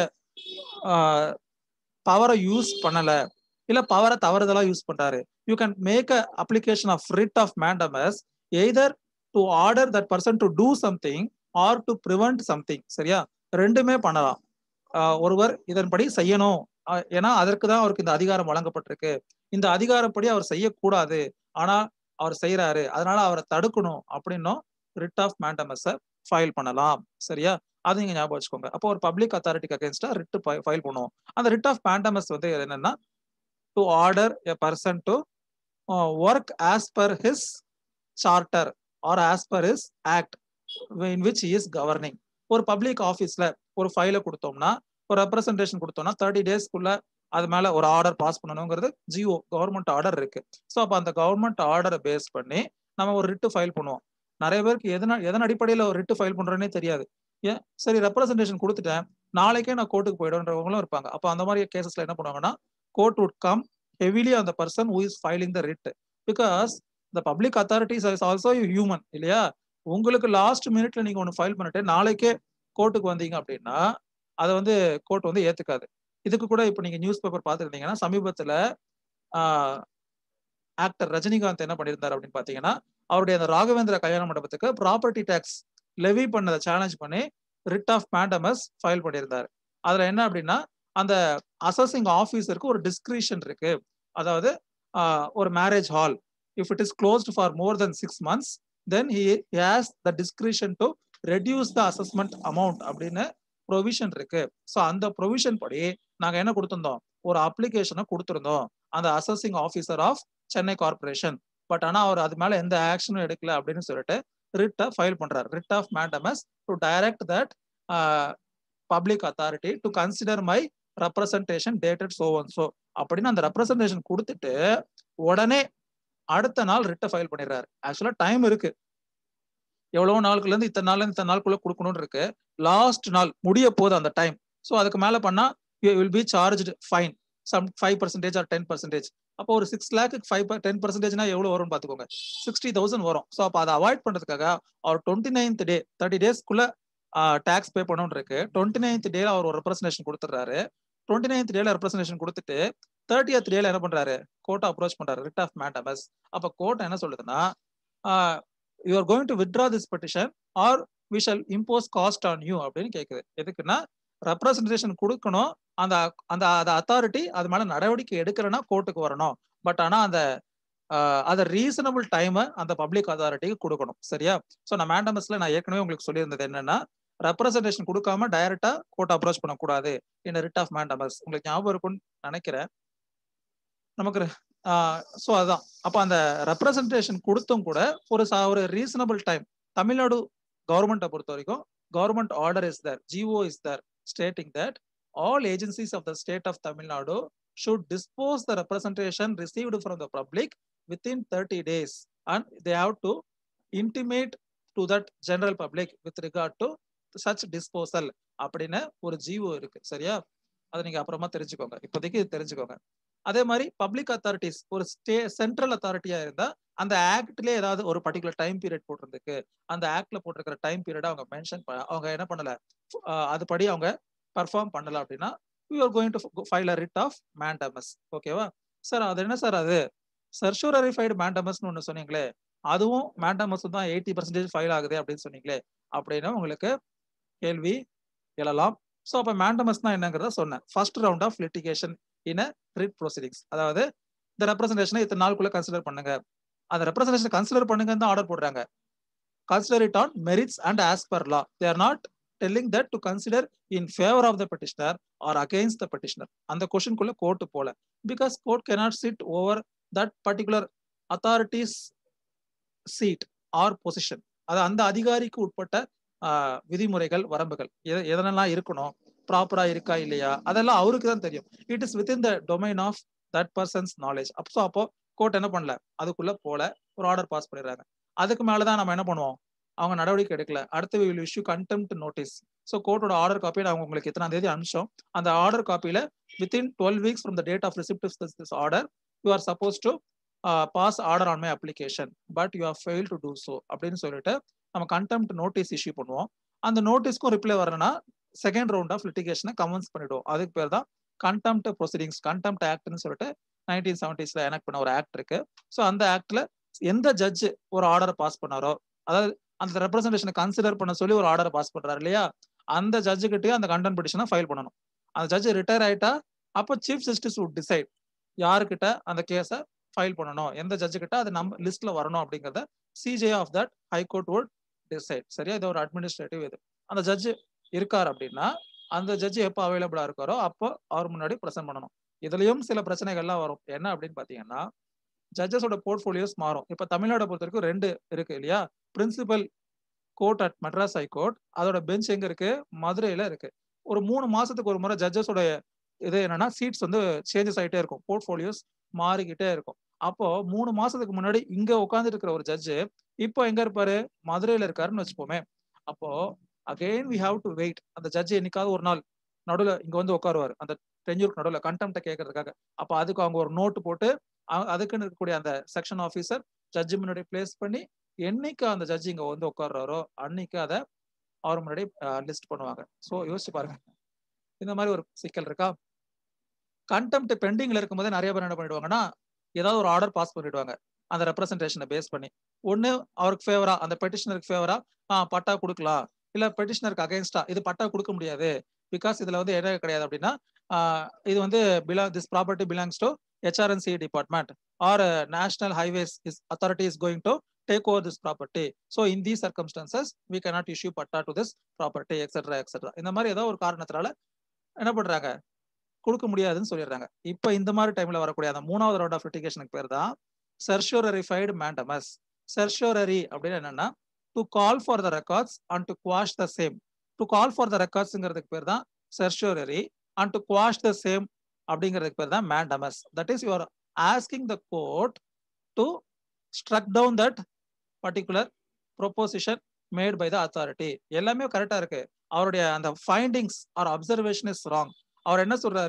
பவரை யூஸ் பண்ணல இல்ல பவரை தவறுதலா யூஸ் பண்றாரு you can make a application of writ of mandamus either to order that person to do something or to prevent something சரியா ரெண்டுமே பண்ணலாம் ஒருவர் இதன்படி செய்யணும் ஏன்னா அதற்கு தான் அவருக்கு இந்த அதிகாரம் வழங்கப்பட்டிருக்கு இந்த அதிகாரப்படி அவர் செய்யக்கூடாது ஆனா அவர் செய்யறாரு அதனால அவரை தடுக்கணும் அப்படின்னும் ரிட் ஆஃப் மேண்டமஸை ஃபைல் பண்ணலாம் சரியா அது நீங்க ஞாபகம் வச்சுக்கோங்க அப்போ ஒரு பப்ளிக் அத்தாரிட்டிக்கு அகேன்ஸ்டா ரிட் ஃபைல் பண்ணுவோம் அந்த ரிட் ஆஃப் மேண்டமஸ் வந்து என்னன்னா to order a person to work as per his charter or as per his act in which is governing ஒரு பப்ளிக் ஆஃபீஸ்ல ஒரு ஃபைலை கொடுத்தோம்னா ஒரு ரெப்ரசன்டேஷன் கொடுத்தோம்னா தேர்ட்டி டேஸ்க்குள்ள அது மேல ஒரு ஆர்டர் பாஸ் பண்ணணுங்கிறது ஜிஓ கவர்மெண்ட் ஆர்டர் இருக்கு ஸோ அப்போ அந்த கவர்மெண்ட் ஆர்டரை பேஸ் பண்ணி நம்ம ஒரு ரிட்டு ஃபைல் பண்ணுவோம் நிறைய பேருக்கு எதனா எதன் அடிப்படையில் ஒரு ரிட்டு ஃபைல் பண்றேன்னே தெரியாது ஏன் சரி ரெப்ரசன்டேஷன் கொடுத்துட்டேன் நாளைக்கே நான் கோர்ட்டுக்கு போயிடும்ன்றவங்களும் இருப்பாங்க அப்போ அந்த மாதிரி கேசஸ்ல என்ன பண்ணுவாங்கன்னா கோர்ட் உட் கம் ஹெவிலி அந்த person who is filing the writ because the public authorities is also human இல்லையா உங்களுக்கு லாஸ்ட் மினிட்ல நீங்க ஒன்று ஃபைல் பண்ணிட்டு நாளைக்கே கோர்ட்டுக்கு வந்தீங்க அப்படின்னா அதை வந்து கோர்ட் வந்து ஏத்துக்காது இதுக்கு கூட இப்போ நீங்க நியூஸ் பேப்பர் பார்த்துருந்தீங்கன்னா சமீபத்துல ஆக்டர் ரஜினிகாந்த் என்ன பண்ணியிருந்தார் அப்படின்னு பாத்தீங்கன்னா அவருடைய அந்த ராகவேந்திர கல்யாண மண்டபத்துக்கு ப்ராப்பர்ட்டி டேக்ஸ் லெவி பண்ணதை சேலஞ்ச் பண்ணி ரிட் ஆஃப் மேண்டமஸ் ஃபைல் பண்ணியிருந்தார் அதுல என்ன அப்படின்னா அந்த அசஸிங் ஆஃபீஸருக்கு ஒரு டிஸ்கிரிஷன் இருக்கு அதாவது ஒரு marriage hall if it is closed for more than six months then he has the discretion to reduce the assessment amount அப்படின்னு ப்ரொவிஷன் இருக்கு ஸோ அந்த ப்ரொவிஷன் படி நாங்கள் என்ன கொடுத்துருந்தோம் ஒரு அப்ளிகேஷனை கொடுத்துருந்தோம் அந்த assessing officer of Chennai corporation but ஆனால் அவர் அது மேலே எந்த ஆக்ஷனும் எடுக்கல அப்படின்னு சொல்லிட்டு ரிட்டை ஃபைல் பண்றாரு writ of mandamus to direct that public authority to consider my representation dated so one so அப்படின்னு அந்த ரெப்ரசன்டேஷன் கொடுத்துட்டு உடனே அடுத்த நாள் ரிட்டை ஃபைல் பண்ணிடுறாரு ஆக்சுவலா டைம் இருக்கு எவ்வளவு நாளுக்குள்ள இருந்து இத்தனை நாள்ல இத்தனை நாளுக்குள்ள கொடுக்கணும்னு இருக்கு லாஸ்ட் நாள் முடிய போகுது அந்த டைம் ஸோ அதுக்கு மேல பண்ணா will be charge fine some five percentage or ten percentage அப்போ ஒரு சிக்ஸ் லேக்கு ஃபைவ் டென் பர்சன்டேஜ்னா எவ்வளோ வரும்னு பார்த்துக்கோங்க சிக்ஸ்டி தௌசண்ட் வரும் ஸோ அப்போ அதை அவாய்ட் பண்ணுறதுக்காக அவர் டுவெண்ட்டி நைன்த் டே தேர்ட்டி டேஸ்க்குள்ள டேக்ஸ் பே பண்ணணும் இருக்கு டுவெண்ட்டி நைன்த் டேல அவர் ஒரு ரெப்ரஸன்டேஷன் கொடுத்துட்றாரு டுவெண்ட்டி நைன்த் டேல ரெப்ரஸன்டேஷன் கொடுத்துட்டு தேர்ட்டியத் டேல என்ன பண்றாரு கோர்ட்டை அப்ரோச் பண்றாரு ரிட் ஆஃப் மேண்டமஸ் அப்போ கோர்ட் என்ன சொல்லுதுன்னா you are going to withdraw this petition or we shall impose cost on you அப்படின்னு கேட்குது எதுக்குன்னா ரெப்ரசன்டேஷன் கொடுக்கணும் அந்த அந்த அந்த அத்தாரிட்டி அது மேல நடவடிக்கை எடுக்கிறேன்னா கோர்ட்டுக்கு வரணும் பட் ஆனா அந்த அதை ரீசனபிள் டைமை அந்த பப்ளிக் அத்தாரிட்டிக்கு கொடுக்கணும் சரியா ஸோ நான் மேண்டமஸ்ல நான் ஏற்கனவே உங்களுக்கு சொல்லியிருந்தது என்னன்னா ரெப்ரசன்டேஷன் கொடுக்காம டைரக்டா கோர்ட் அப்ரோச் பண்ணக்கூடாது இன் ரிட் ஆஃப் மேண்டமஸ் உங்களுக்கு ஞாபகம் இருக்கும்னு நினைக்கிறேன் நமக்கு ஸோ அதுதான் அப்போ அந்த ரெப்ரசன்டேஷன் கொடுத்தும் கூட ஒரு ஒரு ரீசனபிள் டைம் தமிழ்நாடு கவர்மெண்ட்டை பொறுத்த வரைக்கும் government order is there GO is there stating that all agencies of the state of Tamil Nadu should dispose the representation received from the public within 30 days and they have to intimate to that general public with regard to such disposal அப்படின்னு ஒரு GO இருக்கு சரியா அதை நீங்க அப்புறமா தெரிஞ்சுக்கோங்க இப்போதைக்கு தெரிஞ்சுக்கோங்க அதே மாதிரி பப்ளிக் அத்தாரிட்டிஸ் ஒரு ஸ்டே சென்ட்ரல் அத்தாரிட்டியா இருந்தா அந்த ஆக்ட்ல ஏதாவது ஒரு பர்டிகுலர் டைம் பீரியட் போட்டிருக்கு அந்த ஆக்ட்ல போட்டிருக்கிற டைம் பீரியட் அவங்க மென்ஷன் அவங்க என்ன பண்ணல அதுபடி அவங்க பர்ஃபார்ம் பண்ணல அப்படின்னா you are going to file a writ of mandamus ஓகேவா சார் அது என்ன சார் அது சர்ஷூரரிஃபைடு மேண்டமஸ்னு ஒன்று சொன்னீங்களே அதுவும் மேண்டமஸ் தான் எயிட்டி பர்சன்டேஜ் ஃபைல் ஆகுது அப்படின்னு சொன்னீங்களே அப்படின்னு உங்களுக்கு கேள்வி எழலாம் ஸோ அப்போ மேண்டமஸ் தான் என்னங்கிறத சொன்னேன் first round of litigation in a writ proceedings அதாவது இந்த ரெப்ரஸன்டேஷனை இத்தனை நாளுக்குள்ள கன்சிடர் பண்ணுங்க அந்த ரெப்ரஸன்டேஷன் கன்சிடர் பண்ணுங்கன்னு தான் ஆர்டர் போடுறாங்க consider it on merits and as per law they are not telling that to consider in favour of the petitioner or against the petitioner அந்த கொஸ்டின்குள்ள கோர்ட்டு போல because court cannot sit over that particular authorities seat or position அது அந்த அதிகாரிக்கு உட்பட்ட விதிமுறைகள் வரம்புகள் எதனெல்லாம் இருக்கணும் ப்ராப்பரா இருக்கா இல்லையா அதெல்லாம் அவருக்கு தான் தெரியும் it is within the domain of that persons knowledge அப்போ அப்போ கோர்ட் என்ன பண்ணல அதுக்குள்ள போல ஒரு ஆர்டர் பாஸ் பண்ணிடுறாங்க அதுக்கு மேலதான் நம்ம என்ன பண்ணுவோம் அவங்க நடவடிக்கை எடுக்கல அடுத்து will issue contempt notice so கோர்ட்டோட ஆர்டர் காப்பி அவங்க உங்களுக்கு எத்தனாம் தேதி அனுப்பிச்சோம் அந்த ஆர்டர் காப்பியில within twelve weeks from the date of receipt this order you are suppose to pass order on my application but you are fail to do so அப்படின்னு சொல்லிட்டு நம்ம கண்டெம்ட் நோட்டீஸ் இஷ்யூ பண்ணுவோம் அந்த நோட்டீஸ்க்கும் ரிப்ளை வரணும்னா second round of லிட்டிகேஷனை commence பண்ணிடுவோம் அதுக்கு பேர் தான் கண்டெம்ட் ப்ரொசீடிங்ஸ் கண்டெம்ட் ஆக்ட்னு சொல்லிட்டு நைன்டீன் செவன்டிஸ்ல எனக்கு பண்ண ஒரு ஆக்ட் இருக்கு ஸோ அந்த ஆக்ட்ல எந்த ஜட்ஜ் ஒரு ஆர்டர் பாஸ் பண்ணாரோ அதாவது அந்த ரெப்ரஸன்டேஷனை கன்சிடர் பண்ண சொல்லி ஒரு ஆர்டர் பாஸ் பண்றாரு இல்லையா அந்த ஜட்ஜு கிட்டே அந்த கண்டன் பெட்டிஷனை ஃபைல் பண்ணணும் அந்த ஜட்ஜ் ரிட்டையர் ஆயிட்டா அப்போ சீஃப் ஜஸ்டிஸ் வுட் டிசைட் யாருக்கிட்ட அந்த கேஸை ஃபைல் பண்ணணும் எந்த ஜட்ஜு கிட்ட அது நம்ம லிஸ்ட்ல வரணும் அப்படிங்கிறத CJ of that high court would decide சரியா இது ஒரு அட்மினிஸ்ட்ரேட்டிவ் இது அந்த ஜட்ஜு இருக்கார் அப்படின்னா அந்த ஜட்ஜு எப்போ அவைலபிளா இருக்காரோ அப்போ அவர் முன்னாடி ப்ரெசென்ட் பண்ணணும் இதுலயும் சில பிரச்சனைகள்லாம் வரும் என்ன அப்படின்னு பாத்தீங்கன்னா ஜட்ஜஸோட போர்ட்ஃபோலியோஸ் மாறும் இப்ப தமிழ்நாடை பொறுத்த வரைக்கும் ரெண்டு இருக்கு இல்லையா principal court at Madras high court அதோட பெஞ்ச் எங்க இருக்கு மதுரையில இருக்கு ஒரு மூணு மாசத்துக்கு ஒரு முறை ஜட்ஜஸோட இது என்னன்னா சீட்ஸ் வந்து சேஞ்சஸ் ஆகிட்டே இருக்கும் போர்ட்ஃபோலியோஸ் மாறிக்கிட்டே இருக்கும் அப்போ மூணு மாசத்துக்கு முன்னாடி இங்க உட்கார்ந்து இருக்கிற ஒரு ஜட்ஜு இப்போ எங்க இருப்பாரு மதுரையில இருக்காருன்னு வச்சுப்போமே அப்போ again we have to wait அந்த ஜட்ஜ் என்னைக்காவது ஒரு நாள் நடுவில் இங்க வந்து உட்காருவார் அந்த டென்யூருக்கு நடுவில் கண்டெம்ட்டை கேட்கறதுக்காக அப்போ அதுக்கு அவங்க ஒரு நோட்டு போட்டு அதுக்குன்னு இருக்கக்கூடிய அந்த செக்ஷன் ஆஃபீஸர் ஜட்ஜு முன்னாடி பிளேஸ் பண்ணி என்னைக்கு அந்த ஜட்ஜ் இங்க வந்து உட்கார்றாரோ அன்னைக்கு அதை அவர் முன்னாடி லிஸ்ட் பண்ணுவாங்க ஸோ யோசிச்சு பாருங்க இந்த மாதிரி ஒரு சிக்கல் இருக்கா கண்டெம்ட் பெண்டிங்ல இருக்கும்போது நிறைய பேர் என்ன பண்ணிடுவாங்கன்னா ஏதாவது ஒரு ஆர்டர் பாஸ் பண்ணிடுவாங்க அந்த ரெப்ரஸன்டேஷனை பேஸ் பண்ணி ஒன்னு அவருக்கு ஃபேவரா அந்த பெட்டிஷனருக்கு ஃபேவரா ஆ பட்டா கொடுக்கலாம் இல்ல பெட்டிஷனருக்கு அகைன்ஸ்டா இது பட்டா கொடுக்க முடியாது பிகாஸ் இதுல வந்து என்ன கிடையாது அப்படின்னா இது வந்து belong this property belongs to HRNC department or national highways is authority is going to take over this property so in the circumstances we cannot issue patta to this property etcetera etcetera இந்த மாதிரி ஏதோ ஒரு காரணத்தினால என்ன பண்றாங்க கொடுக்க முடியாதுன்னு சொல்லிடுறாங்க இப்போ இந்த மாதிரி டைம்ல வரக்கூடிய அந்த மூணாவது ரவுண்ட் ஆஃப் லிட்டிகேஷனுக்கு பேர் தான் செர்ஷோரரிஃபைடு மேண்டமஸ் செர்ஷோரரி அப்படின்னு என்னன்னா to call for the records and to quash the same to call for the ரெக்கார்ட்ஸ்ங்கிறதுக்கு பேர் தான் certiorari and to quash the same அப்படிங்கிறதுக்கு பேர் தான் mandamus that is you are asking the court to struck down that particular proposition made by the authority எல்லாமே கரெக்டா இருக்கு அவருடைய அந்த findings or observation is wrong அவர் என்ன சொல்றாரு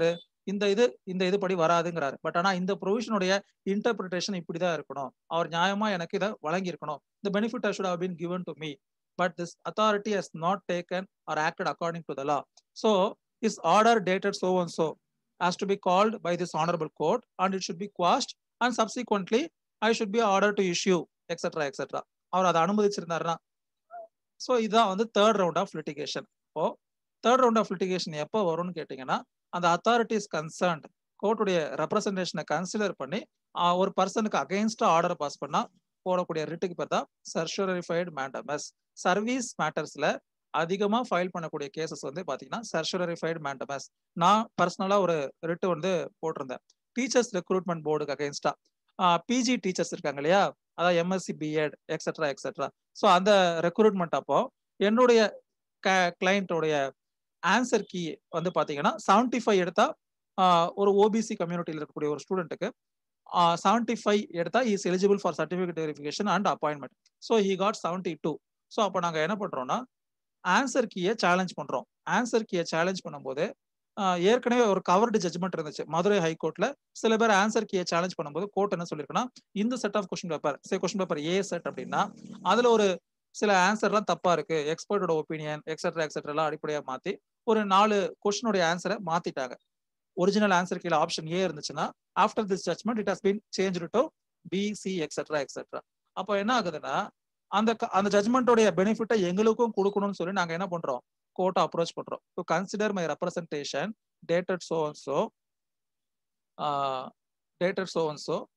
இந்த இது இந்த இது படி வராதுங்கிறாரு பட் ஆனா இந்த ப்ரொவிஷனுடைய இன்டர்பிரிட்டேஷன் இப்படிதான் இருக்கணும் அவர் நியாயமா எனக்கு இதை வழங்கி இருக்கணும் இந்த benefit should have been given to me but this authority has not taken or acted according to the law so is order dated so and so has to be called by this honourable court and it should be quashed and subsequently I should be order to issue etcetera etcetera அவர் அதை அனுமதிச்சிருந்தாருன்னா so இதுதான் வந்து third round of litigation இப்போ third round of litigation எப்போ வரும்னு கேட்டிங்கன்னா அந்த அத்தாரிட்டிஸ் கன்சர்ன்ட் கோர்ட்டுடைய ரெப்ரசன்டேஷனை கன்சிடர் பண்ணி ஒரு பர்சனுக்கு அகைன்ஸ்டா ஆர்டர் பாஸ் பண்ணா போடக்கூடிய ரிட்டுக்கு பேர் தான் சர்ஷரிஃபைடு மேண்டமஸ் சர்வீஸ் மேட்டர்ஸ்ல அதிகமா ஃபைல் பண்ணக்கூடிய கேசஸ் வந்து பாத்தீங்கன்னா சர்ஷரிஃபைடு மேண்டமஸ் நான் பர்சனலா ஒரு ரிட்டு வந்து போட்டிருந்தேன் டீச்சர்ஸ் ரெக்ரூட்மெண்ட் போர்டுக்கு அகைன்ஸ்டா பிஜி டீச்சர்ஸ் இருக்காங்க இல்லையா அதாவது MSc BEd etcetera etcetera so அந்த ரெக்ரூட்மெண்ட் அப்போ என்னுடைய கிளைண்ட்டோடைய ஆன்சர் கீ வந்து பாத்தீங்கன்னா செவன்டி ஃபைவ் எடுத்தா ஒரு ஓபிசி கம்யூனிட்டியில் இருக்கக்கூடிய ஒரு ஸ்டூடெண்ட்டுக்கு செவன்டி ஃபைவ் எடுத்தா is eligible for certificate verification and appointment so he got seventy two so அப்போ நாங்கள் என்ன பண்றோம்னா ஆன்சர் கீயை சேலஞ்ச் பண்றோம் ஆன்சர் கீயை சேலஞ்ச் பண்ணும்போது ஏற்கனவே ஒரு கவர்டு ஜட்மெண்ட் இருந்துச்சு மதுரை ஹைகோர்ட்ல சில பேர் ஆன்சர் கீயை சேலஞ்ச் பண்ணும்போது கோர்ட் என்ன சொல்லியிருக்குன்னா இந்த set of question paper say question paper A set அப்படின்னா அதுல ஒரு சில ஆன்சர்லாம் தப்பா இருக்கு எக்ஸ்பர்ட்டோட ஒப்பீனியன் எக்ஸெட்ரா எக்ஸெட்ரா அடிப்படையா மாத்தி ஒரு நாலு கொஸ்டினுடைய ஆன்சரை மாத்திட்டாங்க ஒரிஜினல் ஆன்சர் கீழே ஆப்ஷன் ஏ இருந்துச்சுன்னா after this judgment it has been change to B C etcetera etcetera அப்போ என்ன ஆகுதுன்னா அந்த அந்த ஜட்மெண்ட்டோடைய பெனிஃபிட்டை எங்களுக்கும் கொடுக்கணும்னு சொல்லி நாங்க என்ன பண்றோம் கோர்ட்டை அப்ரோச் பண்றோம் to consider my representation dated so and so dated so and so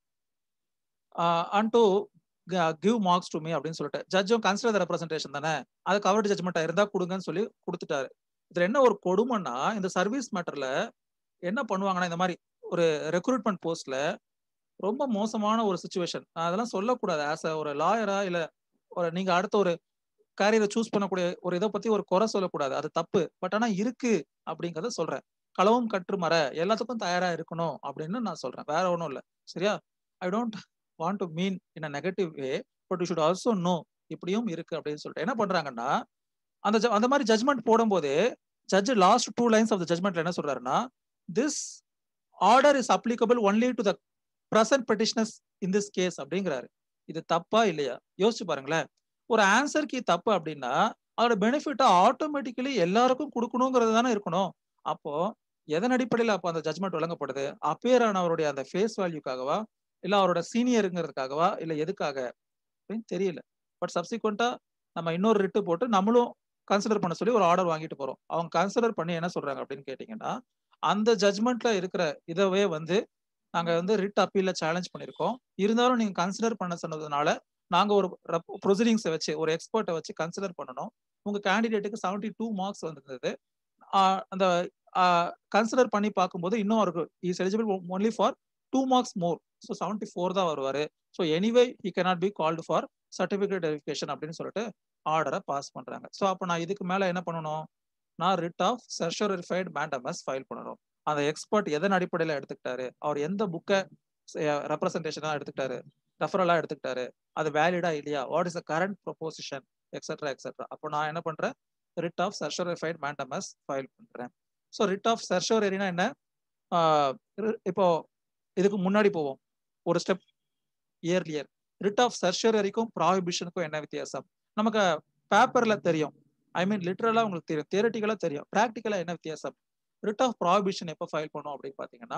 and to give marks to me அப்படின்னு சொல்லிட்டு ஜட்ஜும் கன்சிடர் த ரெப்ரசன்டேஷன் தானே அது கவர்டு ஜட்மெண்ட் இருந்தா கொடுங்கன்னு சொல்லி கொடுத்துட்டாரு இதுல என்ன ஒரு கொடுமைன்னா இந்த சர்வீஸ் மேட்டர்ல என்ன பண்ணுவாங்கன்னா இந்த மாதிரி ஒரு ரெக்ரூட்மெண்ட் போஸ்ட்ல ரொம்ப மோசமான ஒரு சுச்சுவேஷன் அதெல்லாம் சொல்லக்கூடாது ஆஸ் அ ஒரு லாயரா இல்ல ஒரு நீங்க அடுத்த ஒரு கேரியரை சூஸ் பண்ணக்கூடிய ஒரு இதை பத்தி ஒரு குறை சொல்லக்கூடாது அது தப்பு பட் ஆனா இருக்கு அப்படிங்கறத சொல்றேன் களவும் கற்று மர எல்லாத்துக்கும் தயாரா இருக்கணும் அப்படின்னு நான் சொல்றேன் வேற ஒன்றும் இல்லை சரியா I don't want to mean in a negative way but you should also know இப்படியும் இருக்கு அப்படின்னு சொல்லிட்டு என்ன பண்றாங்கன்னா அந்த அந்த மாதிரி ஜட்மெண்ட் போடும்போது judge last two lines of the ஜட்மெண்ட்ல என்ன சொல்றாருன்னா this order is applicable only to the present petitioners in this case அப்படிங்கிறாரு இது தப்பா இல்லையா யோசிச்சு பாருங்களேன் ஒரு ஆன்சர் கீ தப்பு அப்படின்னா அதோட பெனிஃபிட்டை ஆட்டோமேட்டிக்கலி எல்லாருக்கும் கொடுக்கணுங்கிறது தானே இருக்கணும் அப்போ எதன் அடிப்படையில் அப்போ அந்த ஜட்மெண்ட் வழங்கப்படுது அப்பேர் ஆனவருடைய அந்த ஃபேஸ் வேல்யூக்காகவா இல்ல அவரோட சீனியருங்கிறதுக்காகவா இல்ல எதுக்காக அப்படின்னு தெரியல பட் சப்சிக்வெண்டா நம்ம இன்னொரு ரிட்டு போட்டு நம்மளும் கன்சிடர் பண்ண சொல்லி ஒரு ஆர்டர் வாங்கிட்டு போறோம் அவங்க கன்சிடர் பண்ணி என்ன சொல்றாங்க அப்படின்னு கேட்டீங்கன்னா அந்த ஜட்மெண்ட்ல இருக்கிற இதவே வந்து நாங்க வந்து ரிட் அப்பீல சேலஞ்ச் பண்ணிருக்கோம் இருந்தாலும் நீங்க கன்சிடர் பண்ண சொன்னதுனால நாங்க ஒரு ப்ரொசீடிங்ஸை வச்சு ஒரு எக்ஸ்பர்ட்டை வச்சு கன்சிடர் பண்ணணும் உங்க கேண்டிடேட்டுக்கு செவன்டி டூ மார்க்ஸ் வந்திருந்தது அந்த கன்சிடர் பண்ணி பார்க்கும்போது இன்னும் அவருக்கு is eligible only for two marks more so seventy four தான் வருவாரு so anyway he cannot be called for certificate verification அப்படின்னு சொல்லிட்டு ஆர்டரை பாஸ் பண்றாங்க ஸோ அப்போ நான் இதுக்கு மேல என்ன பண்ணணும் நான் writ of certiorarified mandamus file பண்ணணும் அந்த எக்ஸ்பர்ட் எதன் அடிப்படையில் எடுத்துக்கிட்டாரு அவர் எந்த புக்கை ரெப்ரசன்டேஷனா எடுத்துக்கிட்டாரு ரெஃபரலா எடுத்துக்கிட்டாரு அது வேலிடா இல்லையா what is the current proposition etcetera etcetera அப்போ நான் என்ன பண்றேன் writ of certiorarified mandamus file பண்றேன் ஸோ ரிட் ஆஃப் சர்ஷரினா என்ன இப்போ இதுக்கு முன்னாடி போவோம் ஒரு ஸ்டெப் இயர்லியர் ரிட் ஆஃப் சர்ஷரிக்கும் ப்ராஹிபிஷனுக்கும் என்ன வித்தியாசம் நமக்கு பேப்பர்ல தெரியும் ஐ மீன் லிட்டரலா உங்களுக்கு தெரியும் தியரட்டிக்கலா தெரியும் ப்ராக்டிக்கலா என்ன வித்தியாசம் ரிட் ஆஃப் ப்ராஹிபிஷன் எப்போ ஃபைல் பண்ணும் அப்படின்னு பாத்தீங்கன்னா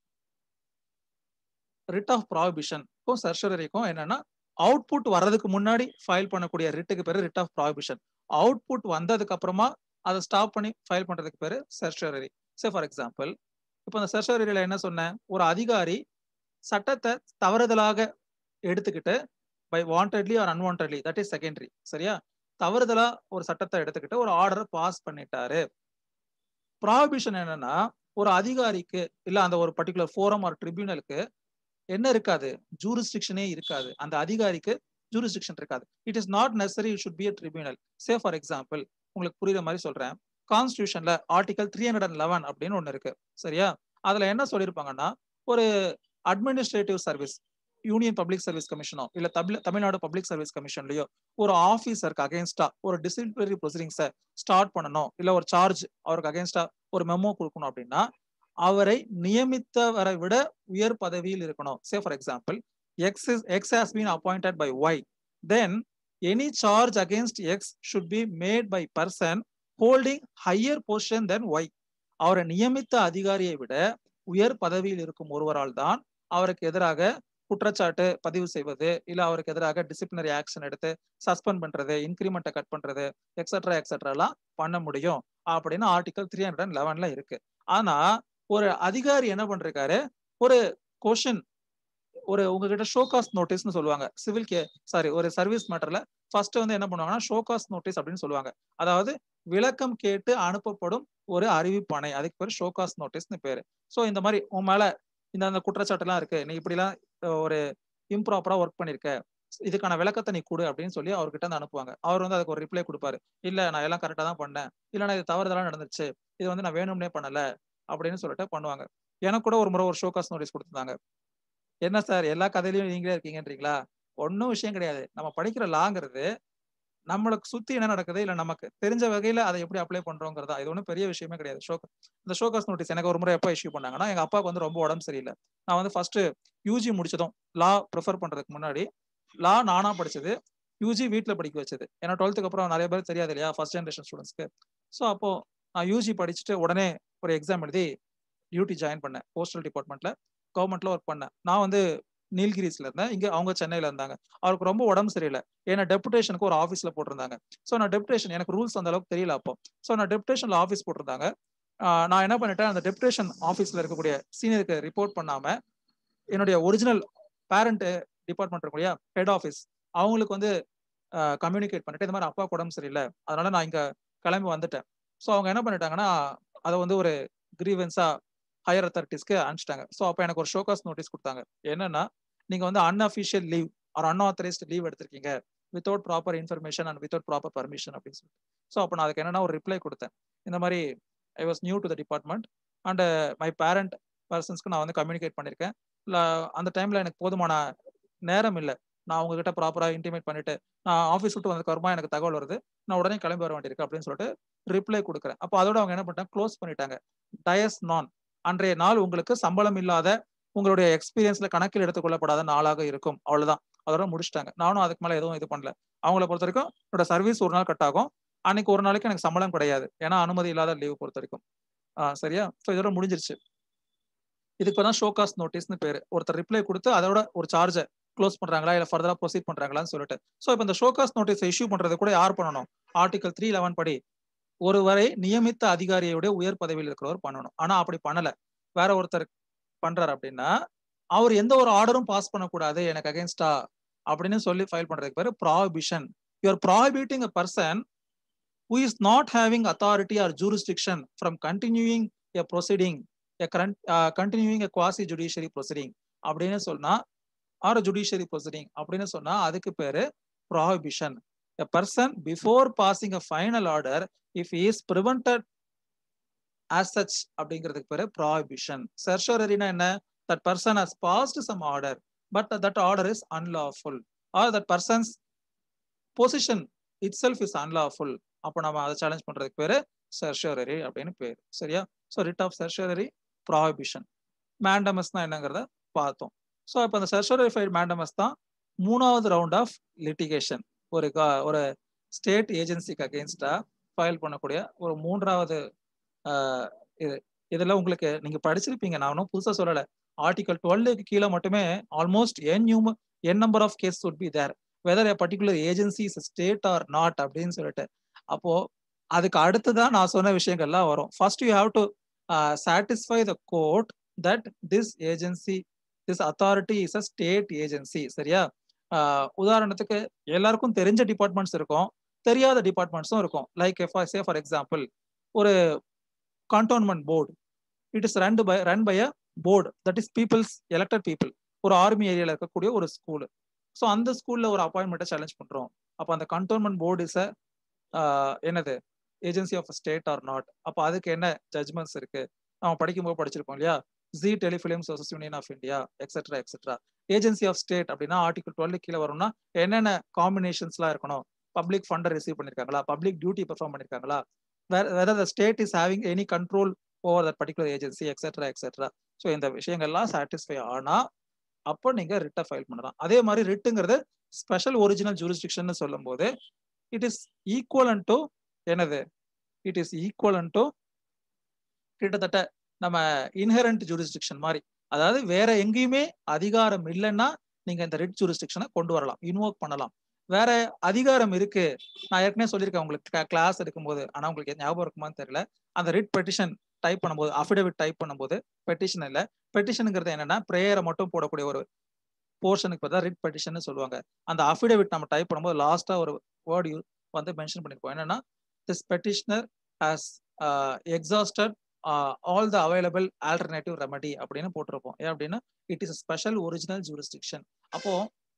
ரிட் ஆஃப் ப்ராஹிபிஷனுக்கும் சர்ஷரிக்கும் என்னன்னா அவுட்புட் வர்றதுக்கு முன்னாடி ஃபைல் பண்ணக்கூடிய ரிட்டுக்கு பேரு ரிட் ஆஃப் ப்ராஹிபிஷன் அவுட்புட் வந்ததுக்கு அப்புறமா அதை ஸ்டாப் பண்ணி ஃபைல் பண்றதுக்கு பேரு சர்ஷரி சே ஃபார் எக்ஸாம்பிள் இப்போ அந்த சர்ஷரியில என்ன சொன்னேன் ஒரு அதிகாரி சட்டத்தை தவறுதலாக எடுத்துக்கிட்டு by wantedly or unwantedly that is secondary சரியா தவறுதலா ஒரு சட்டத்தை எடுத்துக்கிட்டு ஒரு ஆர்டரை பாஸ் பண்ணிட்டாரு ப்ராபிஷன் என்னன்னா ஒரு அதிகாரிக்கு இல்ல அந்த ஒரு பர்டிகுலர் ஃபோரம் ஆர் ட்ரிபியூனலுக்கு என்ன இருக்காது ஜூரிஸ்டிக்ஷனே இருக்காது அந்த அதிகாரிக்கு ஜூரிஸ்டிக்ஷன் இருக்காது it is not necessary should be a tribunal say for example உங்களுக்கு புரியுற மாதிரி சொல்றேன் கான்ஸ்டியூஷன்ல article three hundred and eleven அப்படின்னு ஒன்று இருக்கு சரியா அதுல என்ன சொல்லியிருப்பாங்கன்னா ஒரு administrative service union public service கமிஷனோ இல்ல தமிழ் தமிழ்நாடு பப்ளிக் சர்வீஸ் கமிஷன்லயோ ஒரு ஆஃபீஸருக்கு அகேன்ஸ்டா ஒரு டிசிப்ளினரி ப்ரொசீடிங்ஸை ஸ்டார்ட் பண்ணணும் இல்ல ஒரு சார்ஜ் அவருக்கு அகேன்ஸ்டா ஒரு மெமோ கொடுக்கணும் அப்படின்னா அவரை நியமித்தவரை விட உயர் பதவியில் இருக்கணும் say for example X is X has been appointed by Y then any charge against X should be made by person holding higher position then Y அவரை நியமித்த அதிகாரியை விட உயர் பதவியில் இருக்கும் ஒருவரால் தான் அவருக்கு எதிராக குற்றச்சாட்டு பதிவு செய்வது இல்ல அவருக்கு எதிராக டிசிப்ளினரி ஆக்ஷன் எடுத்து சஸ்பெண்ட் பண்றது இன்கிரிமெண்ட்டை கட் பண்றது எக்ஸட்ரா எக்ஸட்ரா எல்லாம் பண்ண முடியும் அப்படின்னு ஆர்டிகல் த்ரீ ஹண்ட்ரட் லெவன்ல இருக்கு ஆனா ஒரு அதிகாரி என்ன பண்றாரு ஒரு கொஷின் ஒரு உங்ககிட்ட ஷோகாஸ் நோட்டீஸ்னு சொல்லுவாங்க சிவில் கே சாரி ஒரு சர்வீஸ் மேட்டர்ல ஃபர்ஸ்ட் வந்து என்ன பண்ணுவாங்கன்னா ஷோகாஸ் நோட்டீஸ் அப்படின்னு சொல்லுவாங்க அதாவது விளக்கம் கேட்டு அனுப்பப்படும் ஒரு அறிவிப்பாணை அதுக்கு பேர் ஷோகாஸ் நோட்டீஸ்னு பேரு ஸோ இந்த மாதிரி உன் மேல இந்த அந்த குற்றச்சாட்டு எல்லாம் இருக்கு நீ இப்படிலாம் ஒரு இம்ப்ராப்பரா ஒர்க் பண்ணிருக்க இதுக்கான விளக்கத்தை நீ கொடு அப்படின்னு சொல்லி அவர்கிட்ட வந்து அனுப்புவாங்க அவர் வந்து அதுக்கு ஒரு ரிப்ளை கொடுப்பாரு இல்ல நான் எல்லாம் கரெக்டா தான் பண்ணேன் இல்ல நான் இது தவறுதலா நடந்துச்சு இது வந்து நான் வேணும்னே பண்ணல அப்படின்னு சொல்லிட்டு பண்ணுவாங்க எனக்கு கூட ஒரு முறை ஒரு ஷோகாஸ் நோட்டீஸ் கொடுத்துருந்தாங்க என்ன சார் எல்லா கதையிலயும் நீங்களே இருக்கீங்கன்றீங்களா ஒன்றும் விஷயம் கிடையாது நம்ம படிக்கிற லாங்கிறது நம்மளுக்கு சுத்தி என்ன நடக்குது இல்ல நமக்கு தெரிஞ்ச வகையில அதை எப்படி அப்ளை பண்றோங்கிறதா இது ஒன்றும் பெரிய விஷயமே கிடையாது ஷோக் இந்த ஷோகாஸ் நோட்டீஸ் எனக்கு ஒரு முறை எப்போ இஷ்யூ பண்ணாங்கன்னா எங்க அப்பாவுக்கு வந்து ரொம்ப உடம்பு சரியில்லை நான் வந்து ஃபர்ஸ்ட் யூஜி முடிச்சதும் லா ப்ரிஃபர் பண்றதுக்கு முன்னாடி லா நானா படிச்சது யூஜி வீட்டில் படிக்க வச்சது ஏன்னா டுவெல்த்துக்கு அப்புறம் நிறைய பேர் தெரியாது இல்லையா ஃபர்ஸ்ட் ஜென்ரேஷன் ஸ்டூடெண்ட்ஸ்க்கு ஸோ அப்போ நான் யூஜி படிச்சுட்டு உடனே ஒரு எக்ஸாம் எழுதி டியூட்டி ஜாயின் பண்ணேன் போஸ்டல் டிபார்ட்மெண்ட்ல கவர்மெண்ட்ல ஒர்க் பண்ணேன் நான் வந்து நீல்கிரிஸ்ல இருந்தேன் இங்க அவங்க சென்னையில இருந்தாங்க அவருக்கு ரொம்ப உடம்பு சரியில்லை ஏன்னா டெபுடேஷனுக்கு ஒரு ஆஃபீஸ்ல போட்டிருந்தாங்க ஸோ நான் டெபுடேஷன் எனக்கு ரூல்ஸ் அந்த அளவுக்கு தெரியல அப்போ ஸோ நான் டெபுடேஷன்ல ஆஃபீஸ் போட்டிருந்தாங்க நான் என்ன பண்ணிட்டேன் அந்த டெபுடேஷன் ஆஃபீஸ்ல இருக்கக்கூடிய சீனியருக்கு ரிப்போர்ட் பண்ணாம என்னுடைய ஒரிஜினல் பேரண்ட் டிபார்ட்மெண்ட் இருக்கும் இல்லையா ஹெட் ஆஃபீஸ் அவங்களுக்கு வந்து கம்யூனிகேட் பண்ணிட்டு இந்த மாதிரி அப்பா உடம்பு சரியில்லை அதனால நான் இங்க கிளம்பி வந்துட்டேன் ஸோ அவங்க என்ன பண்ணிட்டாங்கன்னா அதை வந்து ஒரு கிரீவன்ஸா ஹையர் அத்தாரிட்டிஸ்க்கு அனுப்பிச்சிட்டாங்க ஸோ அப்போ எனக்கு ஒரு ஷோகாஸ் நோட்டீஸ் கொடுத்தாங்க என்னன்னா நீங்க வந்து unofficial leave or unauthorised leave எடுத்திருக்கீங்க without proper information and without proper permission அப்படின்னு சொல்லிட்டு ஸோ அப்போ நான் அதுக்கு என்னன்னா ஒரு ரிப்ளை கொடுத்தேன் இந்த மாதிரி I was new to the department and my parent பர்சன்ஸ்க்கு நான் வந்து கம்யூனிகேட் பண்ணியிருக்கேன் இல்லை அந்த டைம்ல எனக்கு போதுமான நேரம் இல்லை நான் உங்ககிட்ட ப்ராப்பராக இன்டிமேட் பண்ணிட்டு நான் ஆஃபீஸ் விட்டு வந்ததுக்கு அப்புறமா எனக்கு தகவல் வருது நான் உடனே கிளம்பி வர வேண்டியிருக்கு அப்படின்னு சொல்லிட்டு ரிப்ளை கொடுக்குறேன் அப்போ அதோட அவங்க என்ன பண்ணிட்டாங்க க்ளோஸ் பண்ணிட்டாங்க டயஸ் நான் அன்றைய நாள் உங்களுக்கு சம்பளம் இல்லாத உங்களுடைய எக்ஸ்பீரியன்ஸ்ல கணக்கில் எடுத்துக்கொள்ளப்படாத நாளாக இருக்கும் அவ்வளவுதான் அதோட முடிச்சிட்டாங்க நானும் அதுக்கு மேல எதுவும் இது பண்ணல அவங்கள பொறுத்த வரைக்கும் என்னோட சர்வீஸ் ஒரு நாள் கட் ஆகும் அன்னைக்கு ஒரு நாளைக்கு எனக்கு சம்பளம் கிடையாது ஏன்னா அனுமதி இல்லாத லீவ் பொறுத்த வரைக்கும் ஆஹ் சரியா ஸோ இதோட முடிஞ்சிருச்சு இதுக்கு தான் ஷோகாஸ் நோட்டீஸ்னு பேரு ஒருத்தர் ரிப்ளை கொடுத்து அதோட ஒரு சார்ஜை க்ளோஸ் பண்றாங்களா இல்ல ஃபர்தரா ப்ரொசீட் பண்றாங்களான்னு சொல்லிட்டு ஸோ இப்போ இந்த ஷோகாஸ் நோட்டீஸ் இஷ்யூ பண்றது கூட யார் பண்ணணும் ஆர்டிகல் த்ரீ லெவன் படி ஒருவரை நியமித்த அதிகாரியுடைய உயர் பதவியில் இருக்கிறவர் பண்ணணும் ஆனா அப்படி பண்ணல வேற ஒருத்தர் பண்றாரு அப்படின்னா அவர் எந்த ஒரு ஆர்டரும் பாஸ் பண்ணக்கூடாது எனக்கு அகேன்ஸ்டா அப்படின்னு சொல்லி ஃபைல் பண்றதுக்கு பேரு prohibition you're prohibiting a person who is not having authority or jurisdiction from continuing a proceeding a continuing a quasi judiciary proceeding அப்படின்னு சொன்னா ஆர் ஜுடிஷியரி ப்ரொசீடிங் அப்படின்னு சொன்னா அதுக்கு பேரு prohibition a person before passing a final order if is prevented as such அப்படிங்கிறதுக்கு பேரு prohibition செர்ஷரினா என்ன that person has passed some order but that order is unlawful or that person's position it self is unlawful அப்போ நம்ம அதை challenge பண்றதுக்கு பேரு செர்ஷரரி அப்படின்னு பேர் சரியா so writ of certiorari prohibition மேண்டமஸ்னா என்னங்கிறத பார்த்தோம் ஸோ இப்போ அந்த செர்ஷரிஃபைட் மேண்டமஸ் தான் மூணாவது ரவுண்ட் ஆஃப் லிட்டிகேஷன் ஒரு ஒரு ஸ்டேட் ஏஜென்சிக்கு அகேன்ஸ்டா ஃபைல் பண்ணக்கூடிய ஒரு மூன்றாவது இது இதுல உங்களுக்கு நீங்க படிச்சிருப்பீங்க நான் ஒன்றும் புதுசா சொல்லல ஆர்டிகல் டுவெல்லுக்கு கீழே மட்டுமே almost an new an number of case would be there whether a particular agency is state or not அப்படின்னு சொல்லிட்டு அப்போ அதுக்கு அடுத்துதான் நான் சொன்ன விஷயங்கள்லாம் வரும் first you have to satisfy the court that this agency this authority is a state agency சரியா உதாரணத்துக்கு எல்லாருக்கும் தெரிஞ்ச டிபார்ட்மெண்ட்ஸ் இருக்கும் தெரியாத டிபார்ட்மெண்ட்ஸும் இருக்கும் லைக் சே ஃபார் எக்ஸாம்பிள் ஒரு cantonment board it is run by run by a board that is people's elected people ஒரு ஆர்மி ஏரியாவில் இருக்கக்கூடிய ஒரு ஸ்கூலு ஸோ அந்த ஸ்கூல்ல ஒரு அப்பாயின்மெண்ட்டை சேலஞ்ச் பண்றோம் அப்போ அந்த கண்டோன்மெண்ட் போர்டு இஸ் என்னது agency of state or not அப்போ அதுக்கு என்ன ஜட்மெண்ட்ஸ் இருக்கு நம்ம படிக்கும்போது படிச்சிருப்போம் இல்லையா Zee telefilms versus union of India etcetera etcetera agency of state அப்படின்னா ஆர்டிகல் டுவெல் கீழே வரும்னா என்னென்ன காம்பினேஷன்ஸ்லாம் இருக்கணும் பப்ளிக் ஃபண்டை ரிசீவ் பண்ணிருக்காங்களா பப்ளிக் டியூட்டி பெர்ஃபார்ம் பண்ணிருக்காங்களா whether the state is having any control over that particular agency etcetera etcetera so இந்த விஷயங்கள்லாம் சாட்டிஸ்ஃபை ஆனா அப்போ நீங்க ரிட்டை ஃபைல் பண்ணலாம் அதே மாதிரி ரிட்டுங்கிறது ஸ்பெஷல் ஒரிஜினல் ஜூரிஸ்டிக்ஷன் சொல்லும் போது இட் இஸ் ஈக்குவலன் டு என்னது இட் இஸ் ஈக்குவலன் டு கிட்டத்தட்ட நம்ம இன்ஹெரண்ட் ஜூரிஸ்டிக்ஷன் மாதிரி அதாவது வேற எங்கேயுமே அதிகாரம் இல்லைன்னா நீங்க இந்த ரிட் ஜூரிஸ்டிக்ஷனை கொண்டு வரலாம் இன்வோக் பண்ணலாம் வேற அதிகாரம் இருக்கு நான் ஏற்கனவே சொல்லியிருக்கேன் உங்களுக்கு கிளாஸ் எடுக்கும்போது ஆனா உங்களுக்கு ஞாபகம் இருக்குமான்னு தெரியல அந்த ரிட் பெட்டிஷன் டைப் பண்ணும்போது அஃபிடவிட் டைப் பண்ணும்போது பெட்டிஷன் இல்லை பெட்டிஷனுங்கிறது என்னன்னா ப்ரேயரை மட்டும் போடக்கூடிய ஒரு போர்ஷனுக்கு பார்த்தா ரிட் பெட்டிஷன் சொல்லுவாங்க அந்த அஃபிடவிட் நம்ம டைப் பண்ணும்போது லாஸ்டா ஒரு வேர்டு வந்து மென்ஷன் பண்ணிருப்போம் என்னன்னா this petitioner has exhausted all the available alternative remedy அப்படின்னு போட்டிருப்போம் ஏன் அப்படின்னா it is special original jurisdiction அப்போ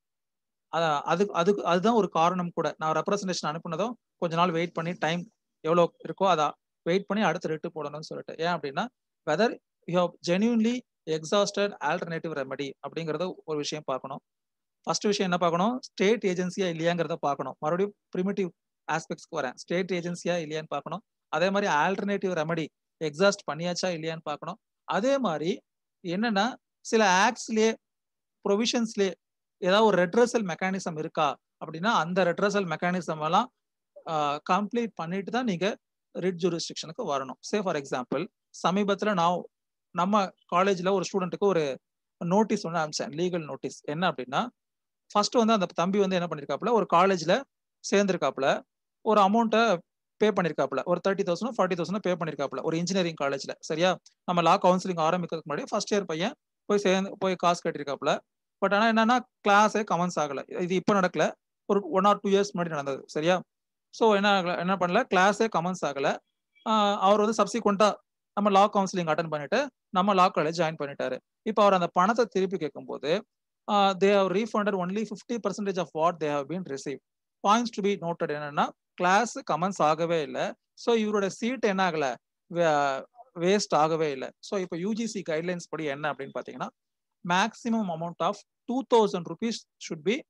அது அதுக்கு அதுதான் ஒரு காரணம் கூட நான் ரெப்ரசன்டேஷன் அனுப்புனதும் கொஞ்ச நாள் வெயிட் பண்ணி டைம் எவ்வளோ இருக்கோ அதை வெயிட் பண்ணி அடுத்த ரிட்டு போடணும்னு சொல்லிட்டு ஏன் அப்படின்னா whether you have genuinely exhausted alternative remedy அப்படிங்கறத ஒரு விஷயம் பார்க்கணும் ஃபர்ஸ்ட் விஷயம் என்ன பார்க்கணும் ஸ்டேட் ஏஜென்சியா இல்லையாங்கிறத பார்க்கணும் மறுபடியும் ப்ரிமிட்டிவ் ஆஸ்பெக்ட்ஸ்க்கு வரேன் ஸ்டேட் ஏஜென்சியா இல்லையான்னு பார்க்கணும் அதே மாதிரி ஆல்டர்னேட்டிவ் ரெமடி எக்ஸாஸ்ட் பண்ணியாச்சா இல்லையான்னு பார்க்கணும் அதே மாதிரி என்னன்னா சில ஆக்ட்ஸ்லயே ப்ரொவிஷன்ஸ்லயே ஏதாவது ஒரு ரெட்ரஸல் மெக்கானிசம் இருக்கா அப்படின்னா அந்த ரெட்ரஸல் மெக்கானிசம் எல்லாம் கம்ப்ளீட் பண்ணிட்டு தான் நீங்க ரிட் ஜூரிஸ்டிக்ஷனுக்கு வரணும் சே ஃபார் எக்ஸாம்பிள் சமீபத்தில் நான் நம்ம காலேஜில் ஒரு ஸ்டூடெண்ட்டுக்கு ஒரு நோட்டீஸ் ஒன்று அனுப்பிச்சேன் லீகல் நோட்டீஸ் என்ன அப்படின்னா ஃபர்ஸ்ட் வந்து அந்த தம்பி வந்து என்ன பண்ணிருக்காப்புல ஒரு காலேஜில் சேர்ந்திருக்காப்புல ஒரு அமௌண்ட்டை பே பண்ணிருக்காப்புல ஒரு thirty thousand forty thousand pay பண்ணிருக்காப்புல ஒரு இன்ஜினியரிங் காலேஜ்ல சரியா நம்ம லா கவுன்சிலிங் ஆரம்பிக்கிறதுக்கு முன்னாடி ஃபர்ஸ்ட் இயர் பையன் போய் சேர்ந்து போய் காசு கட்டிருக்காப்புல பட் ஆனால் என்னன்னா கிளாஸே கமெண்ட்ஸ் ஆகல இது இப்போ நடக்கல ஒரு ஒன் ஆர் டூ இயர்ஸ் முன்னாடி நடந்தது சரியா ஸோ என்ன என்ன பண்ணல கிளாஸே கமெண்ட்ஸ் ஆகல அவர் வந்து சப்சிக்வெண்டா நம்ம லா கவுன்சிலிங் அட்டன் பண்ணிட்டு நம்ம லா காலேஜ் ஜாயின் பண்ணிட்டாரு இப்போ அவர் அந்த பணத்தை திருப்பி கேட்கும்போது they have refunded only fifty percentage of what they have been receive points to be noted என்னன்னா கிளாஸ் கமெண்ட்ஸ் ஆகவே இல்லை ஸோ இவரோட சீட் என்ன ஆகல வேஸ்ட் ஆகவே இல்லை ஸோ இப்போ யூஜிசி கைட்லைன்ஸ் படி என்ன அப்படின்னு பார்த்தீங்கன்னா maximum amount of two thousand rupees should be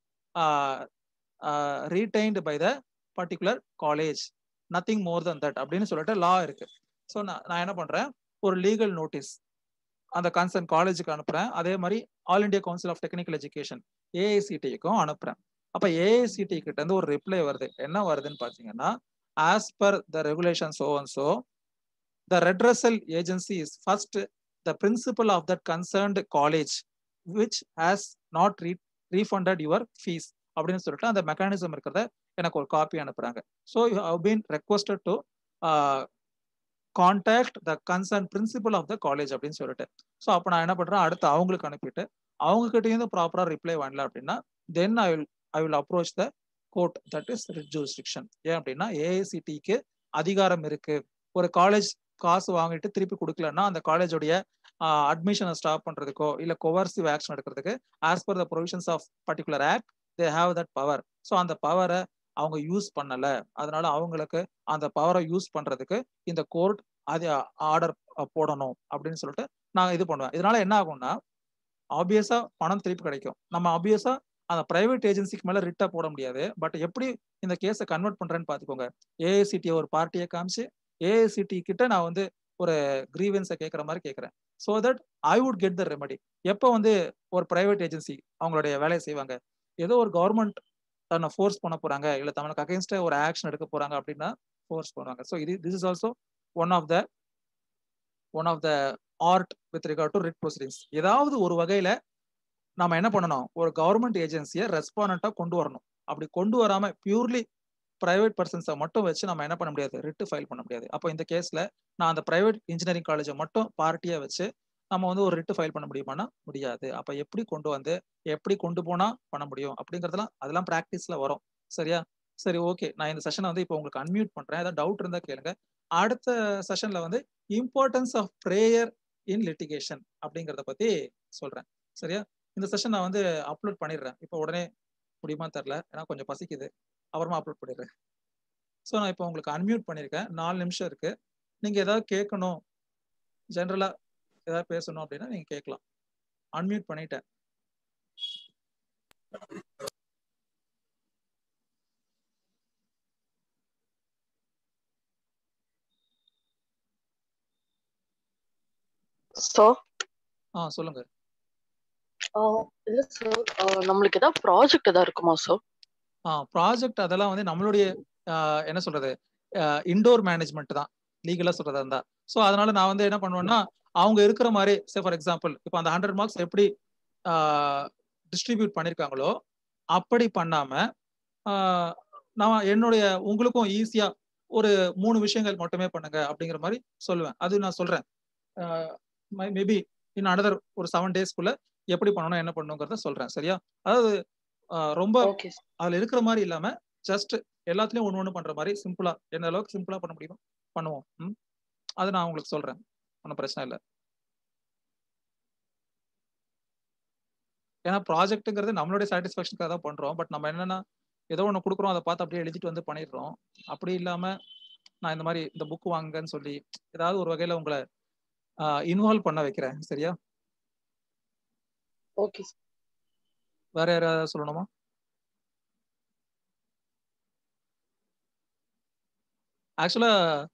retained by the particular college nothing more than that அப்படின்னு சொல்லிட்டு லா இருக்கு ஸோ நான் நான் என்ன பண்றேன் ஒரு லீகல் நோட்டீஸ் அந்த கன்சர்ன் காலேஜுக்கு அனுப்புறேன் அதே மாதிரி All India Council of Technical Education ஏஐசிடிக்கும் அனுப்புறேன் அப்ப ஏஐசிடி கிட்ட இருந்து ஒரு ரிப்ளை வருது என்ன வருதுன்னு பாத்தீங்கன்னா as per the regulation so and so the redressal agency is first the principal of that concerned college which has not re refunded your fees அப்படின்னு சொல்லிட்டு அந்த மெக்கானிசம் இருக்கிறத எனக்கு ஒரு காப்பி அனுப்புறாங்க so you have been requested to contact the concern principal of the college அப்படின்னு சொல்லிட்டு so அப்போ நான் என்ன பண்றேன் அடுத்து அவங்களுக்கு அனுப்பிட்டு அவங்க கிட்டேருந்து ப்ராப்பரா ரிப்ளை பண்ணல அப்படின்னா then I will I will approach the court that is writ jurisdiction ஏன் அப்படின்னா ஏஐசிடிக்கு அதிகாரம் இருக்கு ஒரு காலேஜ் காசு வாங்கிட்டு திருப்பி கொடுக்கலன்னா அந்த காலேஜோடைய அட்மிஷனை ஸ்டாப் பண்றதுக்கோ இல்ல கொவர்சிவ் ஆக்ஷன் எடுக்கிறதுக்கு as per the provisions of particular act they have that power so அந்த பவரை அவங்க யூஸ் பண்ணல அதனால அவங்களுக்கு அந்த பவரை யூஸ் பண்றதுக்கு இந்த கோர்ட் அது ஆர்டர் போடணும் அப்படின்னு சொல்லிட்டு நான் இது பண்ணுவேன் இதனால என்ன ஆகும்னா ஆப்வியஸா பணம் திருப்பி கிடைக்கும் நம்ம ஆப்வியஸா அந்த பிரைவேட் ஏஜென்சிக்கு மேல ரிட்டா போட முடியாது பட் எப்படி இந்த கேஸை கன்வெர்ட் பண்றேன்னு பாத்துக்கோங்க ஏஐசிடி ஒரு பார்ட்டியை காமிச்சு ஏஐசிடி கிட்ட நான் வந்து ஒரு கிரீவன்ஸை கேட்குற மாதிரி கேட்குறேன் so that I would get the remedy எப்போ வந்து ஒரு பிரைவேட் ஏஜென்சி அவங்களுடைய வேலையை செய்வாங்க ஏதோ ஒரு கவர்மெண்ட் தன்னை ஃபோர்ஸ் பண்ண போறாங்க இல்லை தமிழுக்கு அகேன்ஸ்டா ஒரு ஆக்ஷன் எடுக்க போறாங்க அப்படின்னா ஃபோர்ஸ் பண்ணுவாங்க ஸோ இது this is also one of the one of the art with regard to writ proceedings ஏதாவது ஒரு வகையில நம்ம என்ன பண்ணணும் ஒரு கவர்மெண்ட் ஏஜென்சியை ரெஸ்பாண்டா கொண்டு வரணும் அப்படி கொண்டு வராம பியூர்லி பிரைவேட் பர்சன்ஸை மட்டும் வச்சு நம்ம என்ன பண்ண முடியாது ரிட்டு ஃபைல் பண்ண முடியாது அப்போ இந்த கேஸ்ல நான் அந்த பிரைவேட் இன்ஜினியரிங் காலேஜை மட்டும் பார்ட்டியா வச்சு நம்ம வந்து ஒரு ரிட்டு ஃபைல் பண்ண முடியுமானா முடியாது அப்ப எப்படி கொண்டு வந்து எப்படி கொண்டு போனா பண்ண முடியும் அப்படிங்கறதெல்லாம் அதெல்லாம் ப்ராக்டிஸ்ல வரும் சரியா சரி ஓகே நான் இந்த செஷனை வந்து இப்போ உங்களுக்கு அன்மியூட் பண்றேன் ஏதாவது டவுட் இருந்தா கேளுங்க அடுத்த செஷன்ல வந்து importance of prayer in litigation அப்படிங்கிறத பத்தி சொல்றேன் சரியா இந்த செஷன் நான் வந்து அப்லோட் பண்ணிடுறேன் இப்போ உடனே முடியுமா தெரில ஏன்னா கொஞ்சம் பசிக்குது அப்புறமா அப்லோட் பண்ணிடுறேன் ஸோ நான் இப்போ உங்களுக்கு அன்மியூட் பண்ணியிருக்கேன் நாலு நிமிஷம் இருக்கு நீங்க ஏதாவது கேட்கணும் ஜென்ரலா ஏதாவது பேசணும் அப்படின்னா நீங்க கேட்கலாம் அன்மியூட் பண்ணிட்டேன் சார் ஆ சொல்லுங்க இல்ல சார் நம்மளுக்கு ஏதாவது ப்ராஜெக்ட் ஏதாவது இருக்குமா சார் ஆ ப்ராஜெக்ட் அதெல்லாம் வந்து நம்மளுடைய ஆஹ் என்ன சொல்றது இன்டோர் மேனேஜ்மெண்ட் தான் லீகலா சொல்றதா இருந்தா ஸோ அதனால நான் வந்து என்ன பண்ணுவேன்னா அவங்க இருக்கிற மாதிரி சே ஃபார் எக்ஸாம்பிள் இப்போ அந்த ஹண்ட்ரட் மார்க்ஸ் எப்படி டிஸ்ட்ரிபியூட் பண்ணியிருக்காங்களோ அப்படி பண்ணாம ஆஹ் நான் என்னுடைய உங்களுக்கும் ஈஸியா ஒரு மூணு விஷயங்கள் மட்டுமே பண்ணுங்க அப்படிங்கிற மாதிரி சொல்லுவேன் அது நான் சொல்றேன் மேபி இன் அனதர் ஒரு செவன் டேஸ்க்குள்ள எப்படி பண்ணணும் என்ன பண்ணணுங்கிறத சொல்றேன் சரியா அதாவது ஆஹ் ரொம்ப ஓகே அதுல இருக்கிற மாதிரி இல்லாம ஜஸ்ட் எல்லாத்துலயும் ஒண்ணு ஒண்ணு பண்ற மாதிரி சிம்பிளா என்ன அளவுக்கு சிம்பிளா பண்ண முடியுமோ பண்ணுவோம் ம் அது நான் உங்களுக்கு சொல்றேன் ஒன்றும் பிரச்சனை இல்லை ஏன்னா ப்ராஜெக்ட்டுங்கிறது நம்மளுடைய சாட்டிஸ்ஃபேக்ஷனுக்காக தான் பண்றோம் பட் நம்ம என்னன்னா ஏதோ ஒன்று கொடுக்குறோம் அதை பார்த்து அப்படியே எழுதிட்டு வந்து பண்ணிடுறோம் அப்படி இல்லாம நான் இந்த மாதிரி இந்த புக் வாங்குங்கன்னு சொல்லி ஏதாவது ஒரு வகையில உங்களை இன்வால்வ் பண்ண வைக்கிறேன் சரியா ஓகே வேற யாராவது சொல்லணுமா ஆக்சுவலா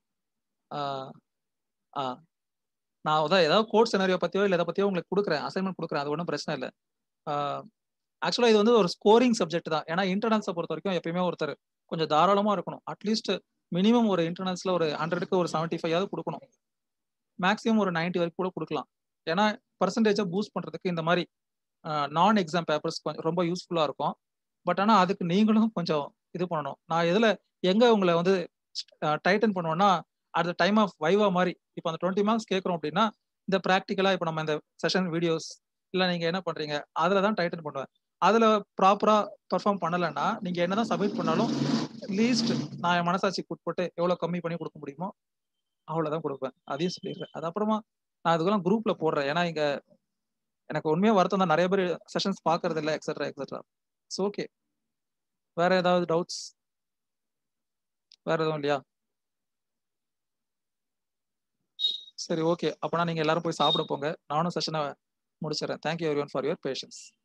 நான் அதான் ஏதாவது கோட் சினாரியோ பத்தியோ இல்லை இதை பத்தியோ உங்களுக்கு கொடுக்குறேன் அசைன்மெண்ட் கொடுக்குறேன் அது ஒன்றும் பிரச்சனை இல்லை ஆக்சுவலா இது வந்து ஒரு ஸ்கோரிங் சப்ஜெக்ட் தான் ஏன்னா இன்டர்னல்ஸை பொறுத்த வரைக்கும் எப்பயுமே ஒருத்தர் கொஞ்சம் தாராளமா இருக்கணும் அட்லீஸ்ட் மினிமம் ஒரு இன்டர்னல்ஸ்ல ஒரு ஹண்ட்ரடுக்கு ஒரு செவன்ட்டி ஃபைவ் கொடுக்கணும் மேக்ஸிமம் ஒரு நைன்டி வரைக்கும் கூட கொடுக்கலாம் ஏன்னா பர்சன்டேஜை பூஸ்ட் பண்றதுக்கு இந்த மாதிரி நான் எக்ஸாம் பேப்பர்ஸ் கொஞ்சம் ரொம்ப யூஸ்ஃபுல்லா இருக்கும் பட் ஆனால் அதுக்கு நீங்களும் கொஞ்சம் இது பண்ணணும் நான் எதுல எங்க உங்களை வந்து டைட்டன் பண்ணுவேன்னா at the time of viva மாதிரி இப்போ அந்த டுவெண்ட்டி மார்க்ஸ் கேட்குறோம் அப்படின்னா இந்த ப்ராக்டிக்கலா இப்போ நம்ம இந்த செஷன் வீடியோஸ் இல்லை நீங்க என்ன பண்றீங்க அதில் தான் டைட்டன் பண்ணுவேன் அதில் ப்ராப்பரா பெர்ஃபார்ம் பண்ணலைன்னா நீங்க என்னதான் சப்மிட் பண்ணாலும் லீஸ்ட் நான் என் மனசாட்சிக்கு உட்பட்டு எவ்வளோ கம்மி பண்ணி கொடுக்க முடியுமோ அவ்வளோதான் கொடுப்பேன் அதையும் சொல்லிடுறேன் அது அப்புறமா நான் அதுக்கெல்லாம் குரூப்ல போடுறேன் ஏன்னா இங்க எனக்கு உண்மையா வருத்தம் தான் நிறைய பேர் செஷன்ஸ் பாக்குறது இல்லை எக்ஸெட்ரா எக்ஸெட்ரா இட்ஸ் ஓகே வேற ஏதாவது டவுட்ஸ் வேற எதுவும் இல்லையா சரி ஓகே அப்பனா நீங்க எல்லாரும் போய் சாப்பிட போங்க நானும் செஷனை முடிச்சிடறேன் thank you everyone for your patience